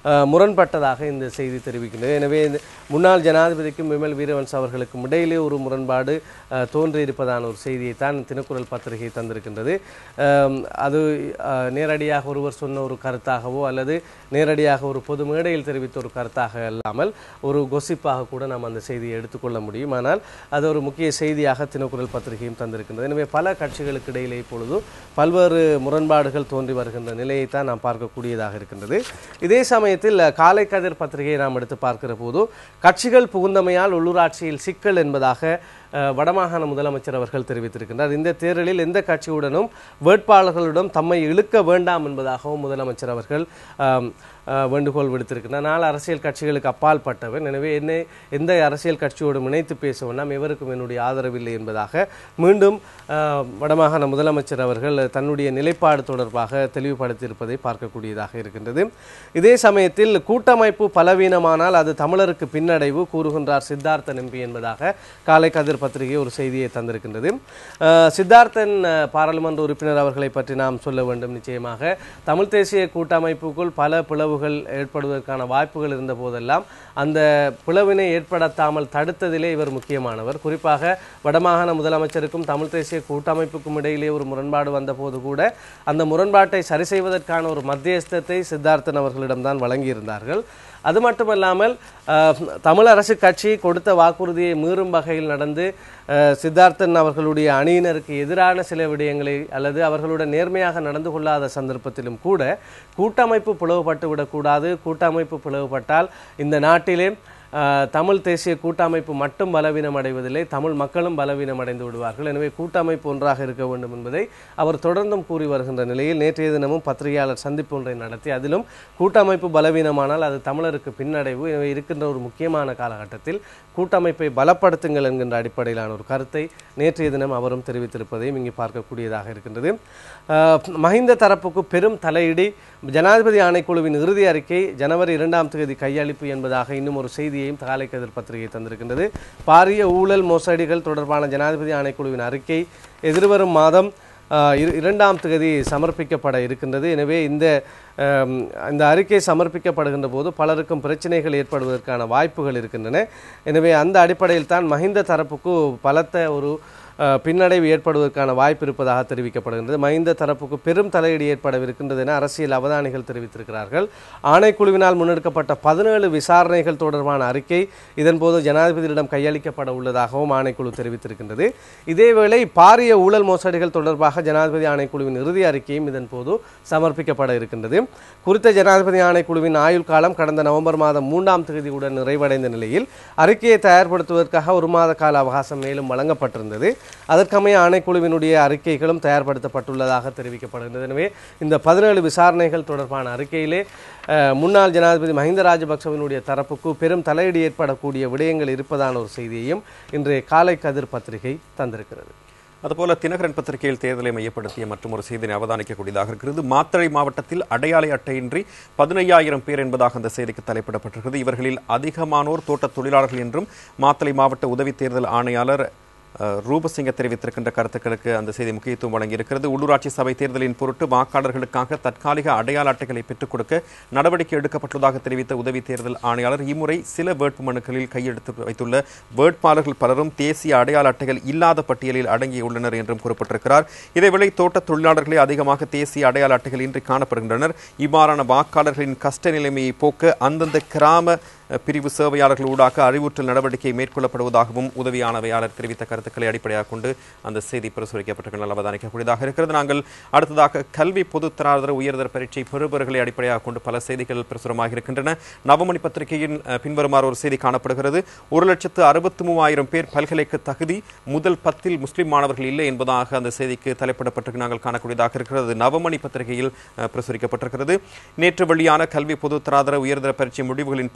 அஹ், முரண்பட்டதாக இந்த செய்தி தெரிவிக்கின்றது எனவே இந்த முன்னாள் ஜனாதிபதிக்கும் விமல் வீரவன்ஸ் அவர்களுக்கும் இடையிலே ஒரு முரண்பாடு அஹ், தோன்றியிருப்பதான ஒரு செய்தியை தான் தினக்குரல் பத்திரிகை தந்திருக்கின்றது அம், அது அஹ், நேரடியாக ஒருவர் சொன்ன ஒரு கருத்தாகவோ அல்லது நேரடியாக ஒரு பொது மேடையில் தெரிவித்த ஒரு கருத்தாக அல்லாமல் ஒரு கொசிப்பாக கூட நாம் அந்த செய்தியை எடுத்துக்கொள்ள முடியும் ஆனால் அது ஒரு முக்கிய செய்தியாக தினக்குரல் பத்திரிகையும் தந்திருக்கின்றது எனவே பல கட்சிகளுக்கு இடையிலே இப்பொழுது பல்வேறு முரண்பாடுகள் தோன்றி வருகின்ற நிலையை தான் நாம் பார்க்கக்கூடியதாக இருக்கின்றது இதே சமயத்தில் அஹ், காலை கதிர் பத்திரிகையை நாம் எடுத்து பார்க்கிற போது கட்சிகள் புகுந்தமையால் உள்ளூராட்சியில் சிக்கல் என்பதாக அஹ், வடமாகாண முதலமைச்சர் அவர்கள் தெரிவித்திருக்கின்றார் இந்த தேர்தலில் எந்த கட்சியுடனும் வேட்பாளர்களுடன் தம்மை இழுக்க வேண்டாம் என்பதாகவும் முதலமைச்சர் அவர்கள் ஆம், அஹ், வேண்டுகோள் விடுத்திருக்கின்றார் நாலு அரசியல் கட்சிகளுக்கு அப்பால் பட்டவன் எனவே என்னை எந்த அரசியல் கட்சியோடும் இணைத்து பேசுவேன் நாம் எவருக்கும் என்னுடைய ஆதரவில்லை என்பதாக மீண்டும் அஹ், வடமாகாண முதலமைச்சர் அவர்கள் தன்னுடைய நிலைப்பாடு தொடர்பாக தெளிவுபடுத்தியிருப்பதை பார்க்கக்கூடியதாக இருக்கின்றது இதே சமயத்தில் கூட்டமைப்பு பலவீனமானால் அது தமிழருக்கு பின்னடைவு கூறுகின்றார் சித்தார்த்தன் எம்பி என்பதாக காலை கதிர் பத்திரிகை ஒரு செய்தியை தந்திருக்கின்றது அஹ், சித்தார்த்தன் அஹ், பாராளுமன்ற உறுப்பினர் அவர்களை பற்றி நாம் சொல்ல வேண்டும் நிச்சயமாக தமிழ் தேசிய கூட்டமைப்புக்குள் பல பிளவுகள் ஏற்படுவதற்கான வாய்ப்புகள் இருந்த போதெல்லாம் அந்த பிளவினை ஏற்படுத்தாமல் தடுத்ததிலே இவர் முக்கியமானவர் குறிப்பாக வடமாகாண முதலமைச்சருக்கும் தமிழ் தேசிய கூட்டமைப்புக்கும் இடையிலே ஒரு முரண்பாடு வந்தபோது கூட அந்த முரண்பாட்டை சரி செய்வதற்கான ஒரு மத்தியஸ்தத்தை சித்தார்த்தன் அவர்களிடம்தான் வழங்கியிருந்தார்கள் அது மட்டுமல்லாமல் அஹ், தமிழ் அரசு கட்சி கொடுத்த வாக்குறுதியை மீறும் வகையில் நடந்து அஹ், சித்தார்த்தன் அவர்களுடைய அணியினருக்கு எதிரான சில விடயங்களை அல்லது அவர்களுடன் நேர்மையாக நடந்து கொள்ளாத சந்தர்ப்பத்திலும் கூட கூட்டமைப்பு பிளவுபட்டு விடக்கூடாது கூட்டமைப்பு பிளவுபட்டால் இந்த நாட்டிலே அஹ், தமிழ் தேசிய கூட்டமைப்பு மட்டும் பலவீனம் அடைவதில்லை தமிழ் மக்களும் பலவீனம் அடைந்து விடுவார்கள் எனவே கூட்டமைப்பு ஒன்றாக இருக்க வேண்டும் என்பதை அவர் தொடர்ந்தும் கூறி வருகின்ற நிலையில் நேற்றைய தினமும் பத்திரிகையாளர் சந்திப்பு ஒன்றை நடத்தி அதிலும் கூட்டமைப்பு பலவீனமானால் அது தமிழருக்கு பின்னடைவு எனவே இருக்கின்ற ஒரு முக்கியமான காலகட்டத்தில் கூட்டமைப்பை பலப்படுத்துங்கள் என்கின்ற அடிப்படையிலான ஒரு கருத்தை நேற்றைய தினம் அவரும் தெரிவித்திருப்பதையும் இங்கே பார்க்கக்கூடியதாக இருக்கின்றது அஹ், மஹிந்த தரப்புக்கு பெரும் தலையிடி ஜனாதிபதி ஆணைக்குழுவின் இறுதி அறிக்கை ஜனவரி இரண்டாம் தேதி கையளிப்பு என்பதாக இன்னும் ஒரு செய்தியையும் காலை கதிர் பத்திரிகை தந்திருக்கின்றது பாரிய ஊழல் மோசடிகள் தொடர்பான ஜனாதிபதி ஆணைக்குழுவின் அறிக்கை எதிர்வரும் மாதம் ஆஹ், இரு- இரண்டாம் தேதி சமர்ப்பிக்கப்பட இருக்கின்றது எனவே இந்த ஆம், இந்த அறிக்கை சமர்ப்பிக்கப்படுகின்ற போது பலருக்கும் பிரச்சனைகள் ஏற்படுவதற்கான வாய்ப்புகள் இருக்கின்றன எனவே அந்த அடிப்படையில் தான் மஹிந்த தரப்புக்கு பலத்த ஒரு அஹ், பின்னடைவு ஏற்படுவதற்கான வாய்ப்பு இருப்பதாக தெரிவிக்கப்படுகின்றது மஹிந்த தரப்புக்கு பெரும் தலையீடு ஏற்படவிருக்கின்றது என அரசியல் அவதானிகள் தெரிவித்திருக்கிறார்கள் ஆணைக்குழுவினால் முன்னெடுக்கப்பட்ட பதினேழு விசாரணைகள் தொடர்பான அறிக்கை இதன்போது ஜனாதிபதியிடம் கையளிக்கப்பட உள்ளதாகவும் ஆணைக்குழு தெரிவித்திருக்கின்றது இதேவேளை பாரிய ஊழல் மோசடிகள் தொடர்பாக ஜனாதிபதி ஆணைக்குழுவின் இறுதி அறிக்கையும் இதன்போது சமர்ப்பிக்கப்பட இருக்கின்றது குறித்த ஜனாதிபதி ஆணைக்குழுவின் ஆயுள் காலம் கடந்த நவம்பர் மாதம் மூன்றாம் தேதியுடன் நிறைவடைந்த நிலையில் அறிக்கையை தயார்படுத்துவதற்காக ஒரு மாத கால அவகாசம் மேலும் வழங்கப்பட்டிருந்தது அதற்கமைய ஆணைக்குழுவினுடைய அறிக்கைகளும் தயார்படுத்தப்பட்டுள்ளதாக தெரிவிக்கப்படுகின்றது எனவே இந்த பதினேழு விசாரணைகள் தொடர்பான அறிக்கையிலே அஹ், முன்னாள் ஜனாதிபதி மஹிந்த ராஜபக்சவினுடைய தரப்புக்கு பெரும் தலையீடு ஏற்படக்கூடிய விடயங்கள் இருப்பதான ஒரு செய்தியையும் இன்றைய காலை கதிர் பத்திரிகை தந்திருக்கிறது
அதுபோல தினகரன் பத்திரிகையில் தேர்தலை மையப்படுத்திய மற்றும் ஒரு செய்தியை அவதானிக்கக்கூடியதாக இருக்கிறது மாத்தறை மாவட்டத்தில் அடையாள அட்டையின்றி பதினையாயிரம் பேர் என்பதாக அந்த செய்திக்கு தலைப்பிடப்பட்டிருக்கிறது இவர்களில் அதிகமானோர் தோட்ட தொழிலாளர்கள் என்றும் மாத்தளை மாவட்ட உதவி தேர்தல் ஆணையாளர் அஹ், ரூபசிங்க தெரிவித்திருக்கின்ற கருத்துக்களுக்கு அந்த செய்தி முக்கியத்துவம் வழங்கியிருக்கிறது உள்ளூராட்சி சபை தேர்தலின் பொருட்டு வாக்காளர்களுக்காக தற்காலிக அடையாள அட்டைகளை பெற்றுக் கொடுக்க நடவடிக்கை எடுக்கப்பட்டுள்ளதாக தெரிவித்த உதவி தேர்தல் ஆணையாளர் இம்முறை சில வேட்பு மனுக்களில் கையெழுத்து வைத்துள்ள வேட்பாளர்கள் பலரும் தேசிய அடையாள அட்டைகள் இல்லாத பட்டியலில் அடங்கியுள்ளனர் என்றும் குறிப்பிட்டிருக்கிறார் இதேவேளை தோட்ட தொழிலாளர்களே அதிகமாக தேசிய அடையாள அட்டைகள் இன்றி காணப்படுகின்றனர் இவ்வாறான வாக்காளர்களின் கஷ்ட நிலைமையை போக்க அந்தந்த கிராம அஹ், பிரிவு சேவையாளர்கள் ஊடாக அறிவுறுத்தல் நடவடிக்கை மேற்கொள்ளப்படுவதாகவும் உதவி ஆணையாளர் தெரிவித்த கருத்துக்களை அடிப்படையாக கொண்டு அந்த செய்தி பிரசுரிக்கப்பட்டிருக்கின்ற அவதானிக்கக்கூடியதாக இருக்கிறது நாங்கள் அடுத்ததாக கல்வி பொதுத்தராதர உயர்தர பரீட்சை பெறுபவர்களை அடிப்படையாக கொண்டு பல செய்திகள் பிரசுரமாக இருக்கின்றன நவமணி பத்திரிகையின் அஹ், பின்வருமாறு ஒரு செய்தி காணப்படுகிறது ஒரு லட்சத்து அறுபத்தி மூவாயிரம் பேர் பல்கலைக்கு தகுதி முதல் பத்தில் முஸ்லிம் மாணவர்கள் இல்லை என்பதாக அந்த செய்திக்கு தலைப்பிடப்பட்டு நாங்கள் காணக்கூடியதாக இருக்கிறது நவமணி பத்திரிகையில் அஹ், பிரசுரிக்கப்பட்டிருக்கிறது நேற்று வெளியான கல்வி பொதுத்தராதர உயர்தர பரீட்சை முடிவுகளின்படி ஒரு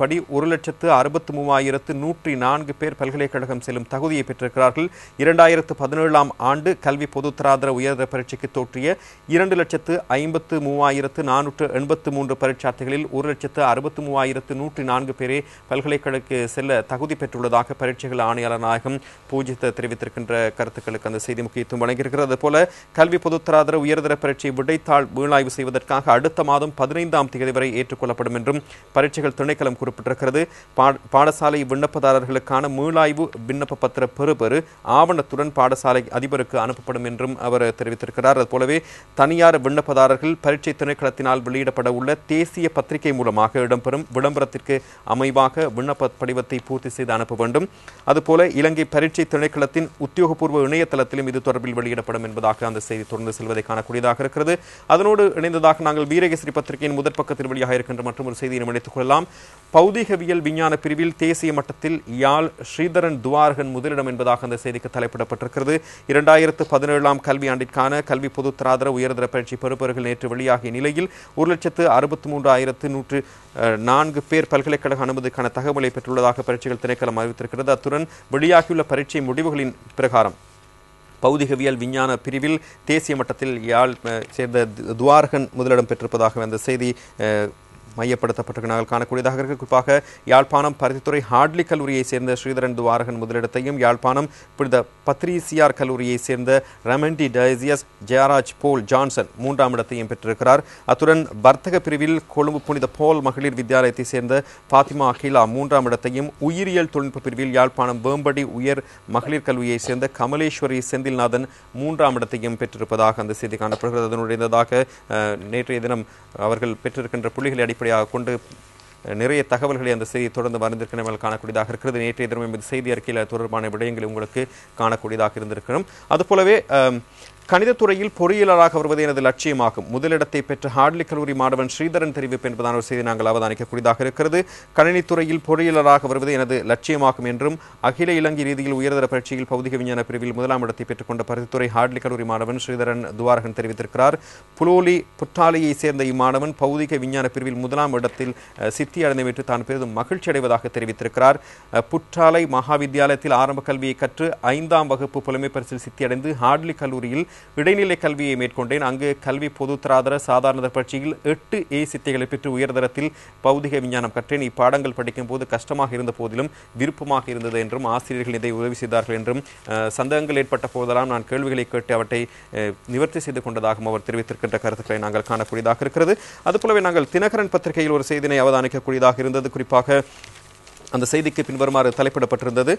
ஒரு லட்சத்து அறுபத்து மூவாயிரத்து நூற்றி நான்கு பேர் பல்கலைக்கழகம் செல்லும் தகுதியை பெற்றிருக்கிறார்கள் இரண்டாயிரத்து பதினேழாம் ஆண்டு கல்வி பொதுத்தராதர உயர்தர பரீட்சைக்கு தோற்றிய இரண்டு லட்சத்து ஐம்பத்து மூவாயிரத்து நானூற்று எண்பத்து மூன்று பரீட்சார்த்திகளில் ஒரு லட்சத்து அறுபத்து மூவாயிரத்து நூற்றி நான்கு பேரே பல்கலைக்கழக செல்ல தகுதி பெற்றுள்ளதாக பரீட்சைகள் ஆணையாளர் நாயகம் பூஜித்த தெரிவித்திருக்கின்ற கருத்துக்களுக்கு அந்த செய்தி முக்கியத்துவம் வழங்கியிருக்கிறது அதுபோல கல்வி பொதுத்தராதர உயர்தர பரீட்சை விடைத்தாள் மீளாய்வு செய்வதற்காக அடுத்த மாதம் பதினைந்தாம் தேதி வரை ஏற்றுக்கொள்ளப்படும் என்றும் பரீட்சைகள் திணைக்களம் குறிப்பிட்டிருக்கிறது பா- பாடசாலை விண்ணப்பதாரர்களுக்கான மீளாய்வு விண்ணப்ப பத்திர பெறுபெறு ஆவணத்துடன் பாடசாலை அதிபருக்கு அனுப்பப்படும் என்றும் அவர் தெரிவித்திருக்கிறார் அதுபோலவே தனியார் விண்ணப்பதாரர்கள் பரீட்சை திணைக்களத்தினால் வெளியிடப்பட உள்ள தேசிய பத்திரிகை மூலமாக இடம்பெறும் விளம்பரத்திற்கு அமைவாக விண்ணப்ப படிவத்தை பூர்த்தி செய்து அனுப்ப வேண்டும் அதுபோல இலங்கை பரீட்சை திணைக்களத்தின் உத்தியோகபூர்வ இணையதளத்திலும் இது தொடர்பில் வெளியிடப்படும் என்பதாக அந்த செய்தி தொடர்ந்து செல்வதை காணக்கூடியதாக இருக்கிறது அதனோடு இணைந்ததாக நாங்கள் வீரகேசரி பத்திரிகையின் முதற் பக்கத்தில் வெளியாக இருக்கின்ற மற்றும் ஒரு செய்தியை இணைத்துக் கொள்ளலாம் பௌதிகவியல் விஞ்ஞான பிரிவில் தேசிய மட்டத்தில் யாழ் ஸ்ரீதரன் துவாரகன் முதலிடம் என்பதாக அந்த செய்திக்கு தலைப்பிடப்பட்டிருக்கிறது இரண்டாயிரத்து பதினேழாம் கல்வியாண்டிற்கான கல்வி பொதுத்தராதர உயர்தர பயிற்சி பெறுபவர்கள் நேற்று வெளியாகிய நிலையில் ஒரு லட்சத்து அறுபத்தி மூன்று ஆயிரத்து நூற்று அஹ், நான்கு பேர் பல்கலைக்கழக அனுமதிக்கான தகவலை பெற்றுள்ளதாக பரீட்சைகள் திணைக்களம் அறிவித்திருக்கிறது அத்துடன் வெளியாகியுள்ள பரீட்சை முடிவுகளின் பிரகாரம் பௌதிகவியல் விஞ்ஞான பிரிவில் தேசிய மட்டத்தில் யாழ் அஹ், சேர்ந்த து- துவாரகன் முதலிடம் பெற்றிருப்பதாக அந்த செய்தி அஹ், மையப்படுத்தப்பட்டிருக்க நாங்கள் காணக்கூடியதாக இருக்கு குறிப்பாக யாழ்ப்பாணம் பருத்தித்துறை ஹார்ட்லி கல்லூரியை சேர்ந்த ஸ்ரீதரன் துவாரகன் முதலிடத்தையும் யாழ்ப்பாணம் புனித பத்ரீசியார் கல்லூரியை சேர்ந்த ரெமண்டி டைசியஸ் ஜெயராஜ் போல் ஜான்சன் மூன்றாம் இடத்தையும் பெற்றிருக்கிறார் அத்துடன் வர்த்தக பிரிவில் கொழும்பு புனித போல் மகளிர் வித்தியாலயத்தை சேர்ந்த பாத்திமா அகிலா மூன்றாம் இடத்தையும் உயிரியல் தொழில்நுட்ப பிரிவில் யாழ்ப்பாணம் வேம்படி உயர் மகளிர் கல்வியை சேர்ந்த கமலேஸ்வரி செந்தில்நாதன் மூன்றாம் இடத்தையும் பெற்றிருப்பதாக அந்த செய்தி காணப்படுகிறது அதனுடையதாக அஹ், நேற்றைய தினம் அவர்கள் பெற்றிருக்கின்ற புள்ளிகளை அடிப்படையாக கொண்டு அஹ், நிறைய தகவல்களை அந்த செய்தி தொடர்ந்து வந்திருக்கின்றன காணக்கூடியதாக இருக்கிறது நேற்றைய தினம் எமது செய்தி அறிக்கையில் அது தொடர்பான விடயங்களை உங்களுக்கு காணக்கூடியதாக இருந்திருக்கிறோம் அதுபோலவே அஹ், கணிதத்துறையில் பொறியியலாளராக வருவது எனது லட்சியமாகும் முதலிடத்தை பெற்ற ஹார்ட்லி கல்லூரி மாணவன் ஸ்ரீதரன் தெரிவிப்பு என்பதான ஒரு செய்தி நாங்கள் அவதானிக்கக்கூடியதாக இருக்கிறது கணினித்துறையில் பொறியியலாளராக வருவது எனது லட்சியமாகும் என்றும் அகில இலங்கை ரீதியில் உயர்தர பரீட்சையில் பௌதிக விஞ்ஞான பிரிவில் முதலாம் இடத்தை பெற்றுக்கொண்ட பருத்தித்துறை ஹார்ட்லி கல்லூரி மாணவன் ஸ்ரீதரன் துவாரகன் தெரிவித்திருக்கிறார் புலோலி புட்டாலியை சேர்ந்த இம்மாணவன் பௌதிக விஞ்ஞான பிரிவில் முதலாம் இடத்தில் அஹ், சித்தி அடைந்து பெற்று தான் பெரிதும் மகிழ்ச்சி அடைவதாக தெரிவித்திருக்கிறார் அஹ், புற்றாலை மகாவித்தியாலயத்தில் ஆரம்ப கல்வியை கற்று ஐந்தாம் வகுப்பு புலமை பரிசில் சித்தி அடைந்து ஹார்ட்லி கல்லூரியில் இடைநிலை கல்வியை மேற்கொண்டேன் அங்கு கல்வி பொதுத்தராதர சாதாரண பரீட்சையில் எட்டு ஏ சித்திகளை பெற்று உயர்தரத்தில் பௌதிக விஞ்ஞானம் கற்றேன் இப்பாடங்கள் படிக்கும் போது கஷ்டமாக இருந்த போதிலும் விருப்பமாக இருந்தது என்றும் ஆசிரியர்கள் இதை உதவி செய்தார்கள் என்றும் அஹ், சந்தேகங்கள் ஏற்பட்ட போதெல்லாம் நான் கேள்விகளை கேட்டு அவற்றை அஹ், நிவர்த்தி செய்து கொண்டதாகவும் அவர் தெரிவித்திருக்கின்ற கருத்துக்களை நாங்கள் காணக்கூடியதாக இருக்கிறது அதுபோலவே நாங்கள் தினகரன் பத்திரிகையில் ஒரு செய்தினை அவதானிக்கக்கூடியதாக இருந்தது குறிப்பாக அந்த செய்திக்கு பின்வருமாறு தலைப்பிடப்பட்டிருந்தது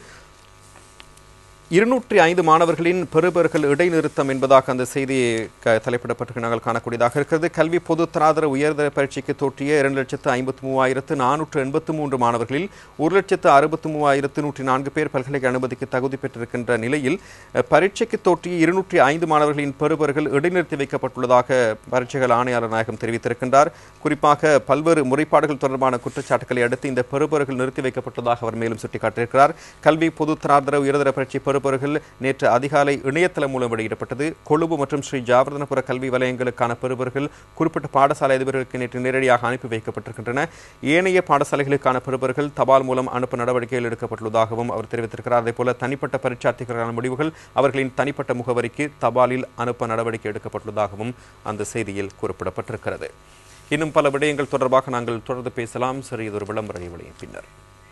இருநூற்றி ஐந்து மாணவர்களின் பெறுபர்கள் இடைநிறுத்தம் என்பதாக அந்த செய்தி க- தலைப்பிடப்பட்டு நாங்கள் காணக்கூடியதாக இருக்கிறது கல்வி பொது தராதர உயர்தர பரீட்சைக்கு தோற்றிய இரண்டு லட்சத்து ஐம்பத்தி மூவாயிரத்து நானூற்று எண்பத்து மூன்று மாணவர்களில் ஒரு லட்சத்து அறுபத்து மூவாயிரத்து நூற்றி நான்கு பேர் பல்கலைக்கழக அனுமதிக்கு தகுதி பெற்றிருக்கின்ற நிலையில் அஹ், பரீட்சைக்கு தோற்றிய இருநூற்றி ஐந்து மாணவர்களின் பெறுபர்கள் இடைநிறுத்தி வைக்கப்பட்டுள்ளதாக பரீட்சைகள் ஆணையாளர் நாயகம் தெரிவித்திருக்கின்றார் குறிப்பாக பல்வேறு முறைப்பாடுகள் தொடர்பான குற்றச்சாட்டுகளை அடுத்து இந்த பெறுபர்கள் நிறுத்தி வைக்கப்பட்டதாக அவர் மேலும் சுட்டிக்காட்டியிருக்கிறார் கல்வி பொது தராதர உயர்தர பரீட்சை பெறுபர்கள் நேற்று அதிகாலை இணையதளம் மூலம் வெளியிடப்பட்டது கொழும்பு மற்றும் ஸ்ரீ ஜாவர்தனபுர கல்வி வலயங்களுக்கான பெறுபர்கள் குறிப்பிட்ட பாடசாலை அதிபர்களுக்கு நேற்று நேரடியாக அனுப்பி வைக்கப்பட்டிருக்கின்றன ஏனைய பாடசாலைகளுக்கான பெறுபர்கள் தபால் மூலம் அனுப்ப நடவடிக்கைகள் எடுக்கப்பட்டுள்ளதாகவும் அவர் தெரிவித்திருக்கிறார் அதேபோல தனிப்பட்ட பரீட்சார்த்திகளுக்கான முடிவுகள் அவர்களின் தனிப்பட்ட முகவரிக்கு தபாலில் அனுப்ப நடவடிக்கை எடுக்கப்பட்டுள்ளதாகவும் அந்த செய்தியில் குறிப்பிடப்பட்டிருக்கிறது இன்னும் பல விடயங்கள் தொடர்பாக நாங்கள் தொடர்ந்து பேசலாம் சிறியதொரு விளம்பர இடைவெளியின் பின்னர்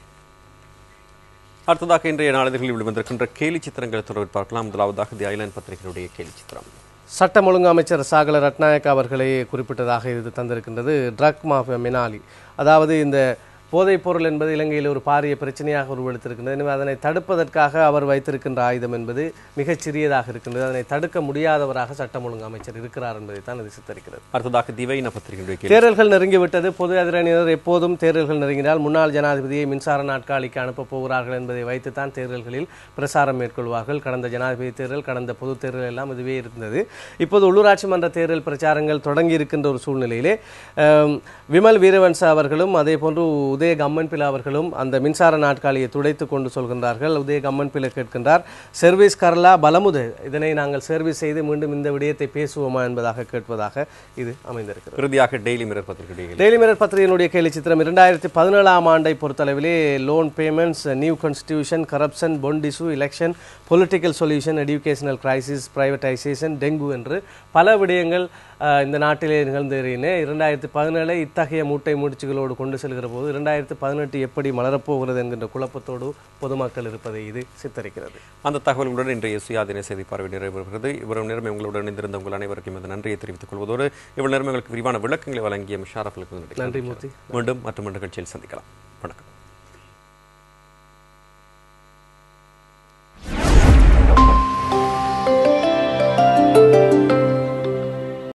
அடுத்ததாக இன்றைய நாளிதழ்களில் வெளிவந்திருக்கின்ற கேலி சித்திரங்களை தொடர்பில் பார்க்கலாம் முதலாவதாக தி ஐலாண்ட் பத்திரிகையுடைய கேலி சித்திரம்
சட்டம் ஒழுங்கு அமைச்சர் சாகல ரட்நாயக் அவர்களே குறிப்பிட்டதாக இது தந்திருக்கின்றது ட்ரக் மாஃபியா மினாலி அதாவது இந்த போதைப் பொருள் என்பது இலங்கையில் ஒரு பாரிய பிரச்சனையாக உருவெடுத்திருக்கின்றது எனவே அதனை தடுப்பதற்காக அவர் வைத்திருக்கின்ற ஆயுதம் என்பது மிகச் சிறியதாக இருக்கின்றது அதனை தடுக்க முடியாதவராக சட்டம் ஒழுங்கு அமைச்சர் இருக்கிறார் என்பதை தான் இது சித்தரிக்கிறது
அடுத்ததாக திவைன பத்திரிகையுடைய கேலி
தேர்தல்கள் நெருங்கிவிட்டது பொது எதிரணியினர் எப்போதும் தேர்தல்கள் நெருங்கினால் முன்னாள் ஜனாதிபதியை மின்சார நாட்காலிக்கு அனுப்பப் போகிறார்கள் என்பதை வைத்துத்தான் தேர்தல்களில் பிரசாரம் மேற்கொள்வார்கள் கடந்த ஜனாதிபதி தேர்தல் கடந்த பொது தேர்தல் எல்லாம் இதுவே இருந்தது இப்போது உள்ளூராட்சி மன்ற தேர்தல் பிரச்சாரங்கள் தொடங்கி இருக்கின்ற ஒரு சூழ்நிலையிலே ஆம், விமல் வீரவன்ச அவர்களும் அதே போன்று உதய கம்மன்பில அவர்களும் அந்த மின்சார நாட்காலியை துடைத்து கொண்டு சொல்கின்றார்கள் உதய கம்மன்பில கேட்கின்றார் சர்வீஸ் கரலா பலமுது இதனை நாங்கள் சர்வீஸ் செய்து மீண்டும் இந்த விடயத்தை பேசுவோமா என்பதாக கேட்பதாக இது அமைந்திருக்கிறது
இறுதியாக டெய்லி மிரர் பத்திரிகையுடைய
டெய்லி மிரர் பத்திரிகையினுடைய கேலி சித்திரம் இரண்டாயிரத்தி பதினேழாம் ஆண்டை பொறுத்தளவிலே loan payments new constitution corruption bond issue election political solution educational crisis privatisation dengue என்று பல விடயங்கள் அஹ், இந்த நாட்டிலே நிகழ்ந்தேறின இரண்டாயிரத்தி பதினேழை இத்தகைய மூட்டை முடிச்சுகளோடு கொண்டு செல்கிற போது இரண்டாயிரத்தி பதினெட்டு எப்படி மலரப்போகிறது என்கின்ற குழப்பத்தோடு பொதுமக்கள் இருப்பதை இது சித்தரிக்கிறது
அந்த தகவல்களுடன் இன்றைய சுயாதீன செய்தி பார்வை நிறைவேறுகிறது இவ்வளவு நேரம் உங்களுடன் இணைந்திருந்த உங்கள் அனைவருக்கும் இந்த நன்றியை தெரிவித்துக் கொள்வதோடு இவ்வளவு நேரம் எங்களுக்கு விரிவான விளக்கங்களை வழங்கிய மிஷாரஃபலுக்கு நன்றி
நன்றி மூர்த்தி
மீண்டும் மற்றொரு நிகழ்ச்சியில் சந்திக்கலாம் வணக்கம்